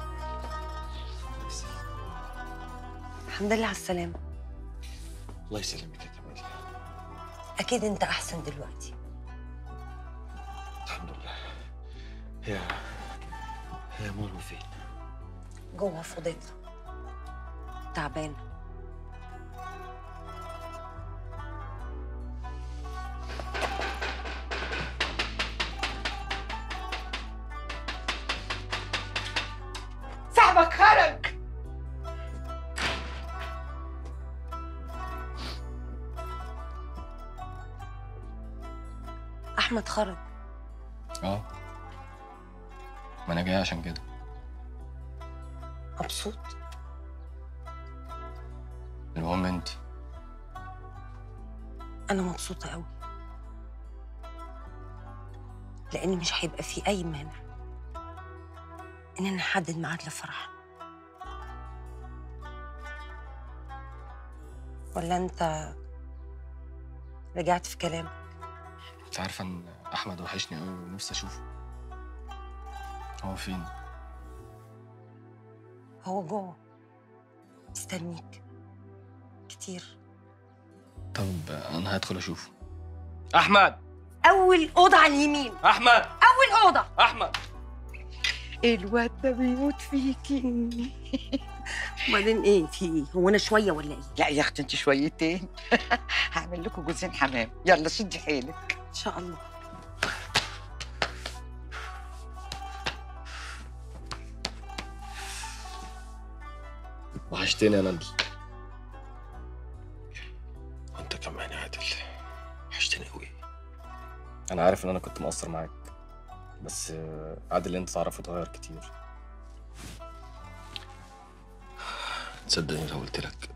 الحمد لله على السلامة الله يسلمك يا كمال أكيد أنت أحسن دلوقتي الحمد لله هي هي مروه فين؟ جوه في أوضتها تعبانة صاحبك خرج أحمد خرج اه ما انا جاي عشان كده مبسوط المهم انت أنا مبسوطة أوي لأن مش هيبقى في أي مانع إننا نحدد ميعاد لفرح ولا أنت رجعت في كلامك انت عارفه ان احمد وحشني قوي ونفسي اشوفه هو فين هو جوه مستنيك كتير طب انا هدخل اشوفه أحمد أول أوضة على اليمين أحمد أول أوضة أحمد الواد ده بيموت فيكي وبعدين إيه في إيه هو أنا شوية ولا إيه لا يا اختي انت شويتين هعمل لكم جوزين حمام يلا شدي حيلك إن شاء الله وحشتني يا ندل وانت كمان يا عادل وحشتني قوي انا عارف ان انا كنت مقصر معاك بس آه، عادل اللي انت تعرفه اتغير كتير تصدقني لو قلت لك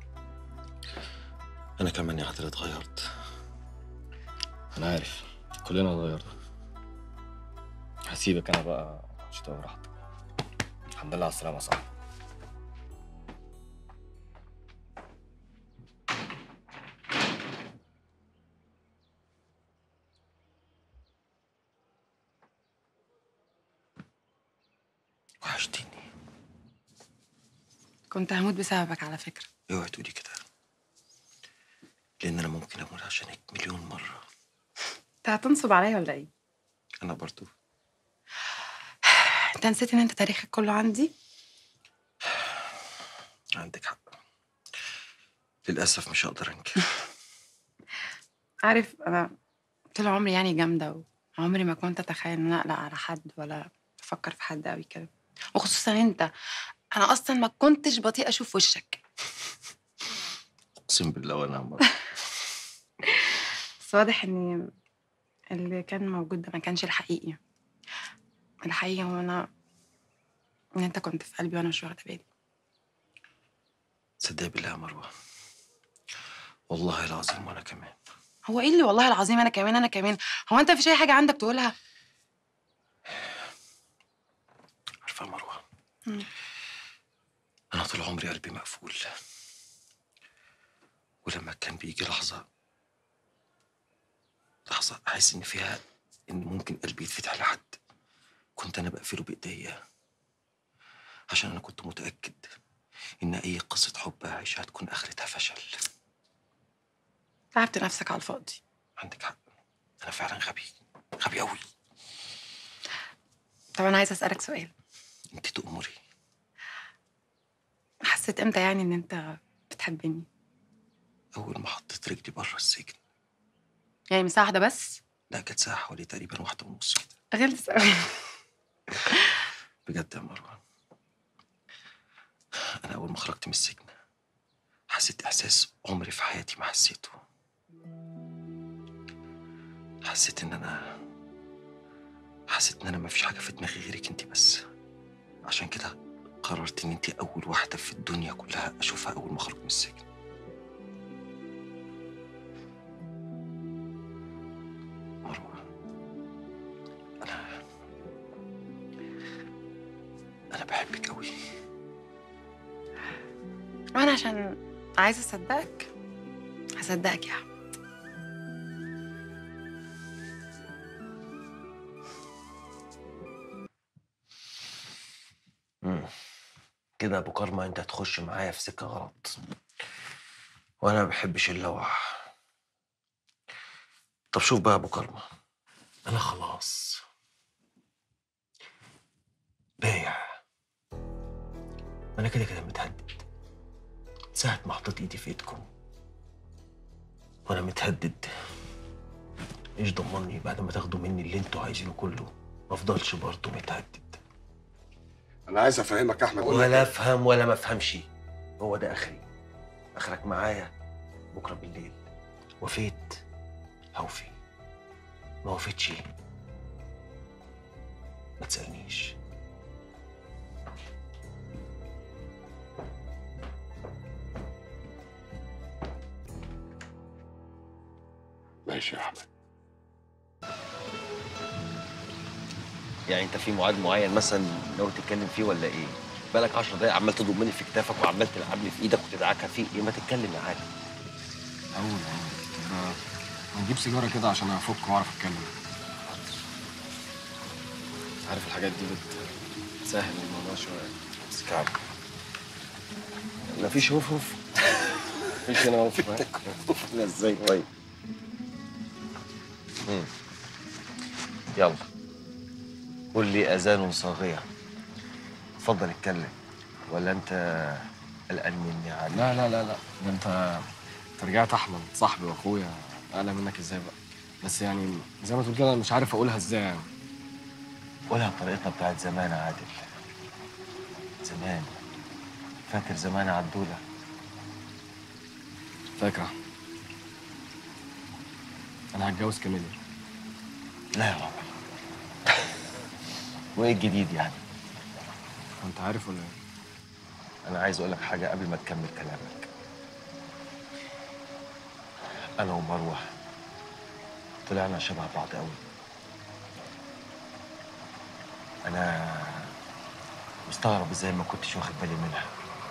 انا كمان يا عادل اتغيرت انا عارف كلنا اتغيرنا هسيبك انا بقى عشان تبقى براحتك الحمد لله على السلامه يا صاحبي وحشتني كنت هموت بسببك على فكرة اوعي تقولي كده لان انا ممكن اموت عشانك مليون مره انت هتنصب عليا ولا ايه؟ انا برضو انت نسيت ان انت تاريخك كله عندي؟ عندك حق للاسف مش هقدر انكر عارف انا طول عمري يعني جامدة وعمري ما كنت اتخيل ان انا اقلق على حد ولا افكر في حد قوي كده وخصوصا انت انا اصلا ما كنتش بطيئة اشوف وشك اقسم بالله وانا عمر بس واضح ان اللي كان موجود ده ما كانش الحقيقي الحقيقي هو انا ان انت كنت في قلبي وانا مش واخده بالي تصدقي بالله يا مروه والله العظيم وانا كمان هو ايه اللي والله العظيم انا كمان انا كمان هو انت مفيش اي حاجه عندك تقولها عارفه يا مروه مم. انا طول عمري قلبي مقفول ولما كان بيجي لحظه لحظه احس ان فيها ان ممكن قلبي يتفتح لحد كنت انا بقفله بايديا عشان انا كنت متاكد ان اي قصه حب هعيشها هتكون اخرتها فشل تعبت نفسك على الفاضي عندك حق انا فعلا غبي غبي قوي طب انا عايزه اسالك سؤال انت تأمري حسيت امتى يعني ان انت بتحبني اول ما حطيت رجلي بره السجن يعني من ساعه واحده بس لا كانت ساعه حوالي تقريبا واحده ونص كده غلس قوي بجد يا مروه انا اول ما خرجت من السجن حسيت احساس عمري في حياتي ما حسيته حسيت ان انا حسيت ان انا ما فيش حاجه في دماغي غيرك انت بس عشان كده قررت ان انت اول واحده في الدنيا كلها اشوفها اول ما اخرج من السجن مروه انا انا بحبك قوي وانا عشان عايزه اصدقك هصدقك يا احمد مم. كده يا ابو كرمه انت هتخش معايا في سكه غلط وانا ما بحبش اللوع طب شوف بقى يا ابو كرمه انا خلاص بايع انا كده كده متهدد ساعة ما حطيت ايدي في ايدكم وانا متهدد ايش ضمني بعد ما تاخدوا مني اللي انتوا عايزينه كله ما افضلش برضه متهدد انا عايز افهمك يا احمد ولا افهم ولا ما افهمش هو ده اخري اخرك معايا بكره بالليل وفيت هوفي ما وفيتش ما تسالنيش ماشي يا احمد يعني انت في ميعاد معين مثلا ناوي تتكلم فيه ولا ايه؟ بالك 10 دقايق عمال تضمني في كتافك وعمال تلعب لي في ايدك وتدعكها فيه ايه ما تتكلم عادي اقول اقول طب نجيب سيجاره كده عشان افك واعرف اتكلم عارف الحاجات دي بتسهل الموضوع شويه بس كعب مفيش هوف هوف مفيش هنا هوف هوف ازاي طيب مم. يلا قول لي اذان صاغيه اتفضل اتكلم ولا انت قلقان مني يا علي لا لا لا لا ده انت انت رجعت احمد صاحبي واخويا اعلى منك ازاي بقى بس يعني زي ما تقول كده انا مش عارف اقولها ازاي يعني قولها بطريقتنا بتاعت زمان يا عادل زمان فاكر زمان يا عدولة فاكرة انا هتجوز كاميليا لا يا راجل وايه الجديد يعني وانت عارف ولا ايه انا عايز اقول لك حاجه قبل ما تكمل كلامك انا ومروه طلعنا شبه بعض قوي انا مستغرب ازاي ما كنتش واخد بالي منها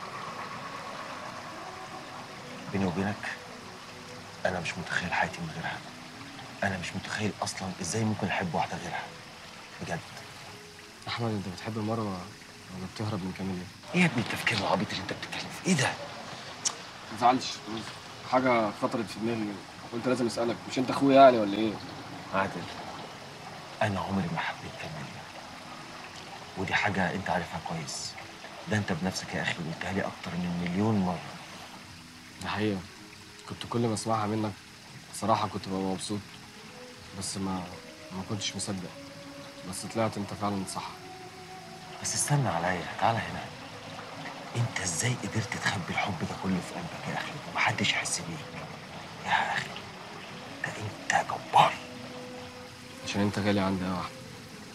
بيني وبينك انا مش متخيل حياتي من غيرها انا مش متخيل اصلا ازاي ممكن احب واحده غيرها بجد احمد انت بتحب مروه ولا بتهرب من كاميليا ايه يا ابني التفكير العبيط اللي انت بتتكلم فيه ايه ده ما تزعلش حاجه خطرت في دماغي قلت لازم اسالك مش انت اخويا يعني ولا ايه عادل انا عمري ما حبيت كاميليا ودي حاجه انت عارفها كويس ده انت بنفسك يا اخي قلتها لي اكتر من مليون مره دي حقيقه كنت كل ما اسمعها منك صراحه كنت ببقى مبسوط بس ما ما كنتش مصدق بس طلعت انت فعلا صح بس استنى عليا تعالى هنا انت ازاي قدرت تخبي الحب ده كله في قلبك يا اخي ومحدش يحس بيك يا اخي ده انت جبار عشان انت غالي عندي قوي احمد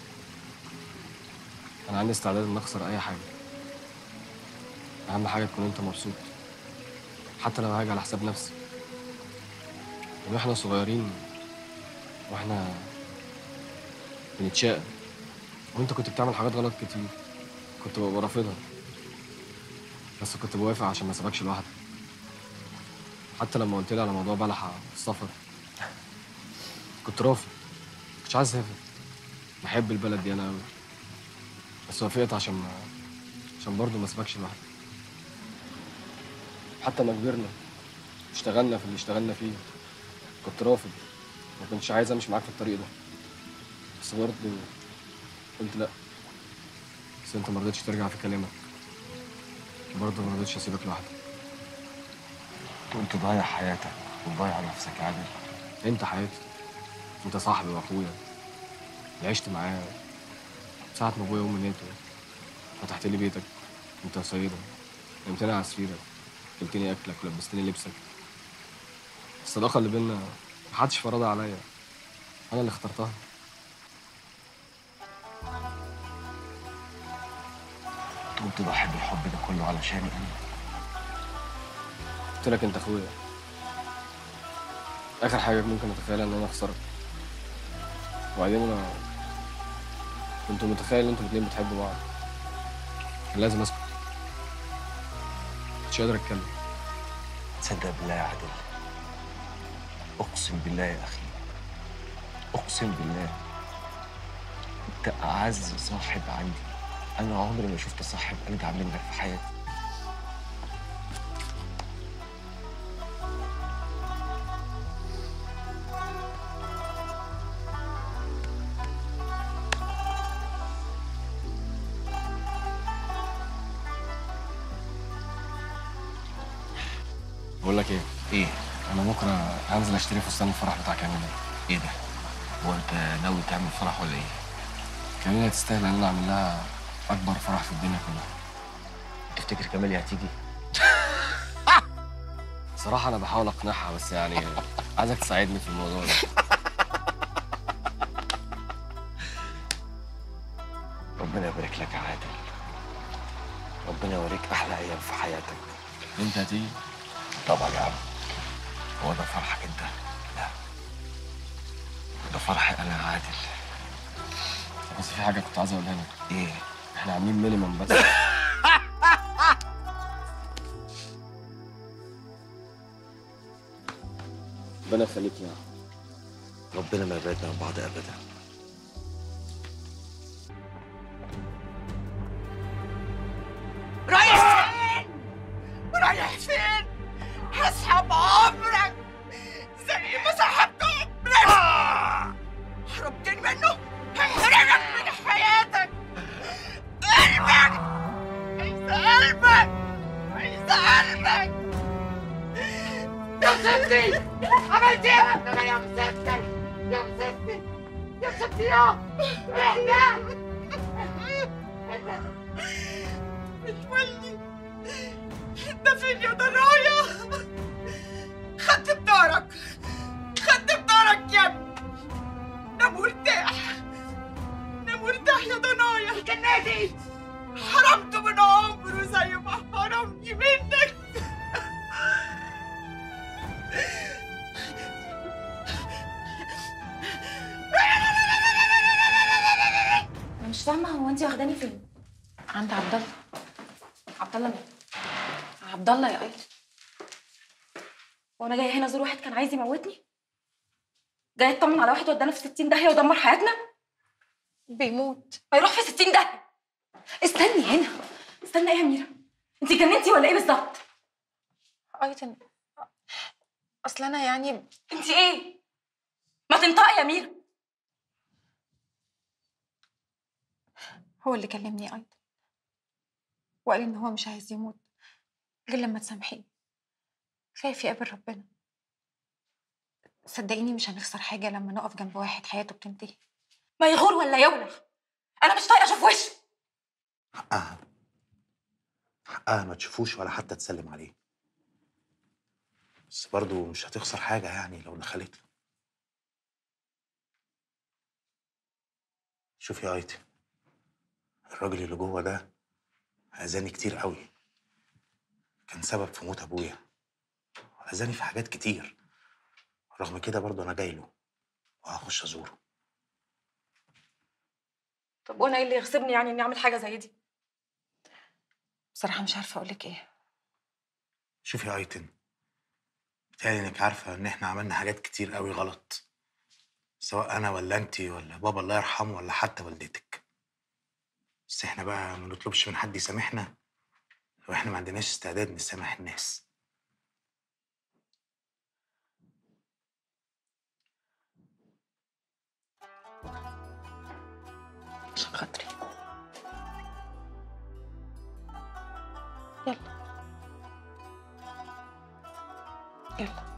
انا عندي استعداد ان اخسر اي حاجه اهم حاجه تكون انت مبسوط حتى لو هاجي على حساب نفسي من واحنا صغيرين واحنا بنتشاقى وانت كنت بتعمل حاجات غلط كتير كنت ببقى رافضها بس كنت بوافق عشان ما اسيبكش لوحدك حتى لما قلت لي على موضوع بلحة في السفر كنت رافض كنتش عايز اسافر بحب البلد دي انا قوي بس وافقت عشان ما عشان برضه ما اسيبكش لوحدك حتى ما كبرنا اشتغلنا في اللي اشتغلنا فيه كنت رافض ما كنتش عايز امشي معاك في الطريق ده بس برضه قلت لا بس انت ما رضيتش ترجع في كلامك برضه ما رضيتش اسيبك لوحدك كنت ضايع حياتك وضايع نفسك يا عادل انت حياتي انت صاحبي واخويا اللي عشت معاه ساعة ما ابويا وامي ماتوا فتحت لي بيتك انت سيدة نمتني على سريرك جبتني اكلك ولبستني لبسك الصداقة اللي بينا محدش فرضها عليا انا اللي اخترتها تقوم تضحي بالحب ده كله علشاني انا قلت لك انت اخويا اخر حاجه ممكن اتخيلها ان انا اخسرك وبعدين انا كنت متخيل ان انتوا الاتنين بتحبوا بعض كان لازم اسكت مش قادر اتكلم تصدق بالله يا عادل اقسم بالله يا اخي اقسم بالله انت اعز صاحب عندي انا عمري ما شفت صاحب ارجع منك في حياتي بقول لك ايه ايه انا بكره هنزل اشتري فستان الفرح بتاع كاميليا ايه ده هو انت ناوي تعمل فرح ولا ايه كاميليا تستاهل ان انا اعمل لها اكبر فرح في الدنيا كلها تفتكر كاميليا هتيجي صراحه انا بحاول اقنعها بس يعني عايزك تساعدني في الموضوع ده ربنا يبارك لك يا عادل ربنا يوريك احلى ايام في حياتك انت هتيجي طبعا يا عم هو ده فرحك انت لا ده فرحي انا يا عادل بس في حاجه كنت عايز اقولها لك ايه احنا عاملين مينيمم بس ربنا يخليك يا ربنا ما يبعدنا عن بعض ابدا رايح فين؟ رايح فين؟ هسحب عمرك زي ما سحبت عمرك هربتني منه هحرمك من حياتك قلبك عايزة قلبك عايزة قلبك يا ستي عملت ايه يا ابني يا ستي يا ستي يا ستي يا احنا مش ولي انت فين يا ضنايا خدت بدارك خدت بدارك يا ابني نام وارتاح نام وارتاح يا ضنايا كنادي حرمته من عمره زي ما حرمني منك انا مش فاهمه هو انت واخداني فين عند عبد الله عبد الله مين عبد الله يا ايتن وانا جايه هنا ازور واحد كان عايز يموتني جاي اطمن على واحد ودانا في 60 داهيه ودمر حياتنا بيموت هيروح في 60 داهيه استني هنا استني ايه يا ميرا انت جننتي ولا ايه بالظبط ايتن اصل انا يعني انت ايه ما تنطقي يا ميرا هو اللي كلمني أيضا وقال إن هو مش عايز يموت غير لما تسامحيه خايف يقابل ربنا صدقيني مش هنخسر حاجة لما نقف جنب واحد حياته بتنتهي ما يغور ولا يولع انا مش طايقه اشوف وشه حقها حقها ما تشوفوش ولا حتى تسلم عليه بس برضه مش هتخسر حاجة يعني لو دخلت له شوفي يا ايتي الراجل اللي جوه ده أذاني كتير قوي كان سبب في موت أبويا أذاني في حاجات كتير رغم كده برضه أنا جاي له وهخش أزوره طب وانا ايه اللي يغصبني يعني اني اعمل حاجه زي دي بصراحة مش عارفة أقولك إيه شوفي يا ايتن بتهيألي انك عارفة ان احنا عملنا حاجات كتير قوي غلط سواء انا ولا انتي ولا بابا الله يرحمه ولا حتى والدتك بس احنا بقى ما نطلبش من حد يسامحنا لو احنا ما عندناش استعداد نسامح الناس عشان خاطري يلا يلا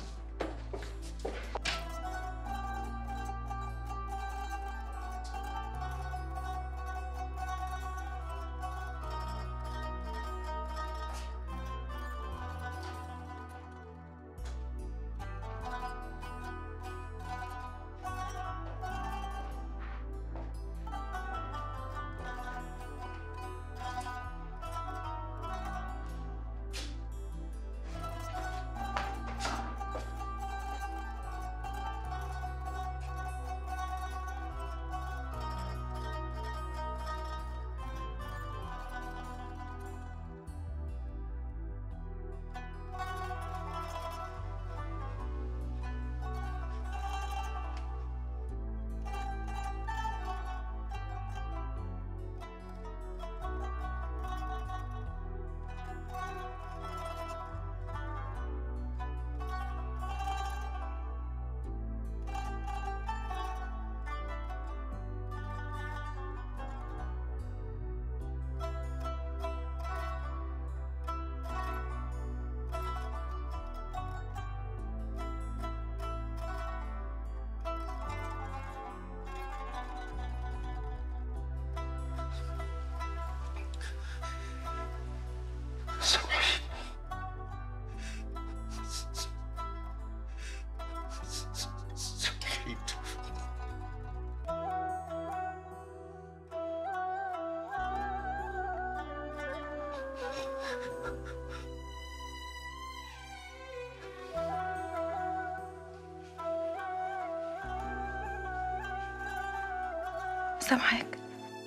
سامحاك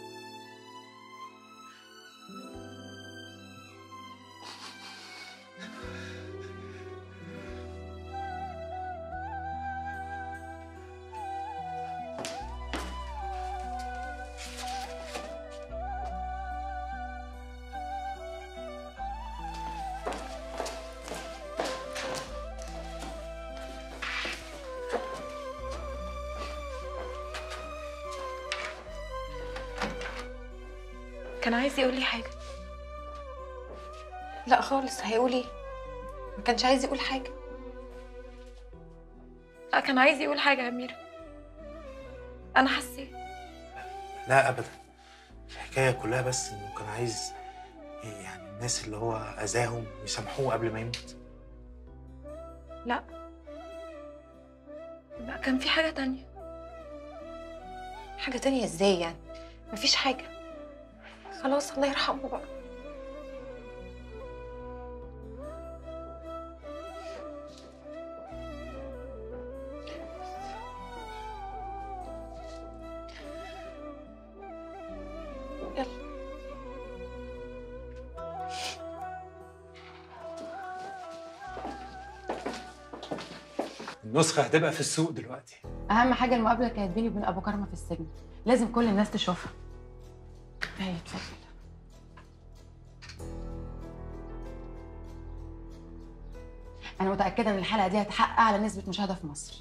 كان عايز يقول لي حاجة لا خالص هيقول ايه ما كانش عايز يقول حاجة لا كان عايز يقول حاجة يا أميرة أنا حسيت لا ابدا الحكايه كلها بس انه كان عايز إيه يعني الناس اللي هو اذاهم يسامحوه قبل ما يموت لا لا كان في حاجة تانية حاجه تانية ازاي يعني مفيش حاجة خلاص الله يرحمه بقى النسخه هتبقى في السوق دلوقتي اهم حاجه المقابله كانت بيني وبين ابو كرمه في السجن لازم كل الناس تشوفها هي اتفضل انا متاكده ان الحلقه دي هتحقق اعلى نسبه مشاهده في مصر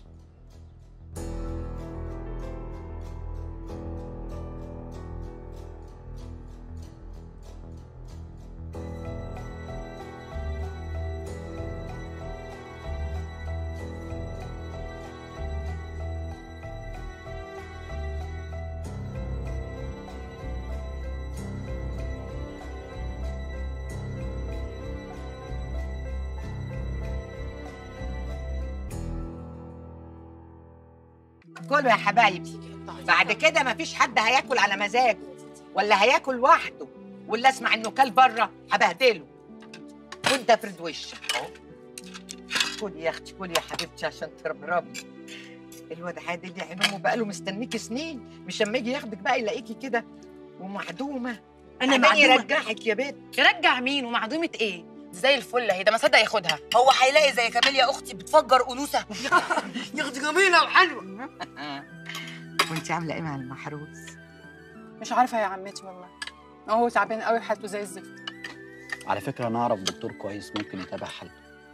كلوا يا حبايبي بعد كده مفيش حد هياكل على مزاجه ولا هياكل وحده واللي اسمع انه كل بره هبهدله وانت افرد وشك اهو كلي يا اختي كلي يا حبيبتي عشان تربربي الواد عادل يا عين امه بقاله مستنيكي سنين مش لما يجي ياخدك بقى يلاقيكي كده ومعدومه أنا عمال معدومة؟ يرجعك يا بنت يرجع مين ومعدومة ايه؟ زي الفل اهي ده ما صدق ياخدها هو هيلاقي زي كاميليا اختي بتفجر انوثه يا اختي جميله وحلوه وانت عامله ايه مع المحروس مش عارفه يا عمتي والله هو تعبان قوي حالته زي الزفت على فكرة أنا أعرف دكتور كويس ممكن يتابع حالته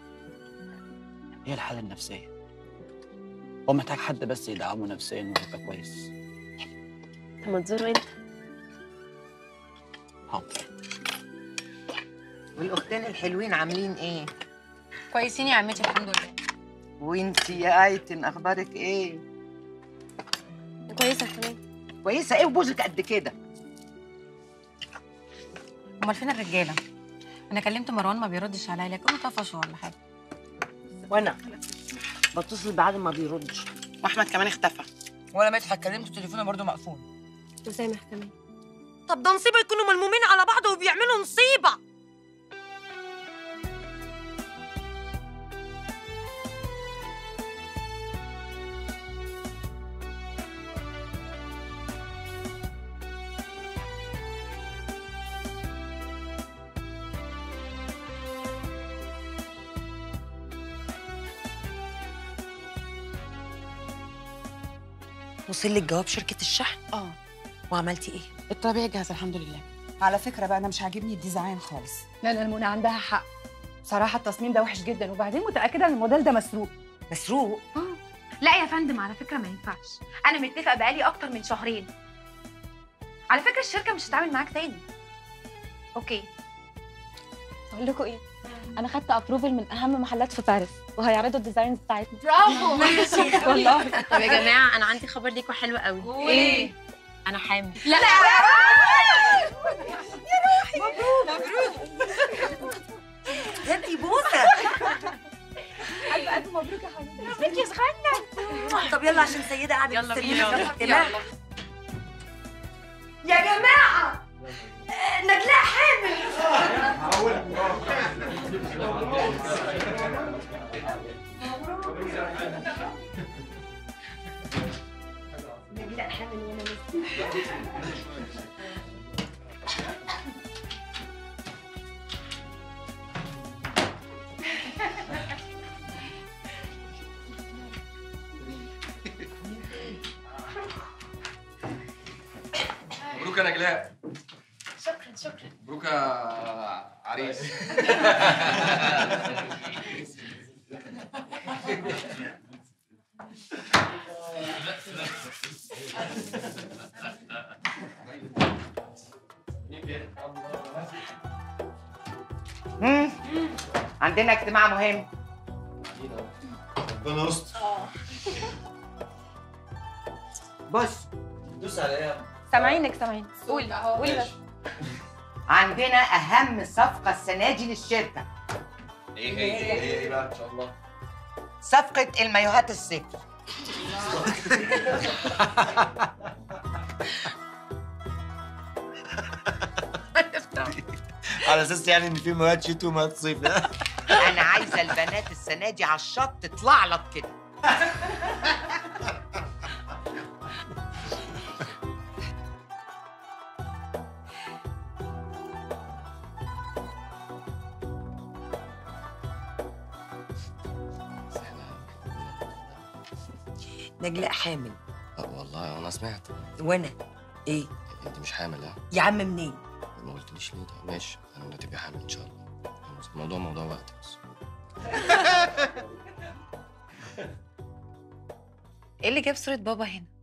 هي الحالة النفسية هو محتاج حد بس يدعمه نفسيا ويبقى كويس طب ما تزوره انت حاضر والاختين الحلوين عاملين ايه كويسين يا عمتي الحمد لله وانتي يا ايتن اخبارك ايه كويسة كمان كويسه ايه وبوزك قد كده امال فين الرجاله انا كلمت مروان ما بيردش عليا لكنه طفش ولا حاجه وانا بتصل بعد ما بيردش واحمد كمان اختفى ولا مدحت كلمته تليفونه برضه مقفول وسامح كمان طب ده نصيبه يكونوا ملمومين على بعض وبيعملوا نصيبه وصل لك جواب شركه الشحن اه وعملتي ايه الطبيعي جاهز الحمد لله على فكره بقى انا مش عاجبني الديزاين خالص لا لا منى عندها حق بصراحه التصميم ده وحش جدا وبعدين متاكده ان الموديل ده مسروق مسروق لا يا فندم على فكرة ما ينفعش أنا متفق بقالي أكتر من شهرين على فكرة الشركة مش هتتعامل معاك تاني أوكي اقول لكم ايه انا خدت ابروفل من اهم محلات في باريس وهيعرضوا الديزاينز بتاعتنا برافو. والله طب يا جماعه انا عندي خبر ليكوا حلو قوي إيه؟ انا حامل لا مبروك مبروك يا انتي بوسه الف الف مبروك يا حبيبتي مبروك يا سخنة طب يلا عشان سيدة قاعدة يلا مستنية بينا. في الاجتماع. يلا. يا جماعة آه، نجلاء حامل نجلاء حامل وأنا لسه مبروك يا نجلاء شكرا شكرا مبروك يا عريس مم. عندنا اجتماع مهم ربنا يستر بص دوس عليها سامعينك سامعين قولي قولي بس عندنا اهم صفقه السنه دي للشركه ايه هي ايه هي ايه بقى ان شاء الله صفقه المايوهات الصيفي على اساس يعني ان في مواد شتوي ومواد صيف لا انا عايزه البنات السنه دي على الشط تطلع لك كده نجلاء حامل لا والله انا سمعت وانا ايه انت مش حامل ها يا عم منين ما قلتليش ليه ده ماشي انا تبقى حامل ان شاء الله خلاص، الموضوع موضوع وقت بس ايه اللي جاب صورة بابا هنا؟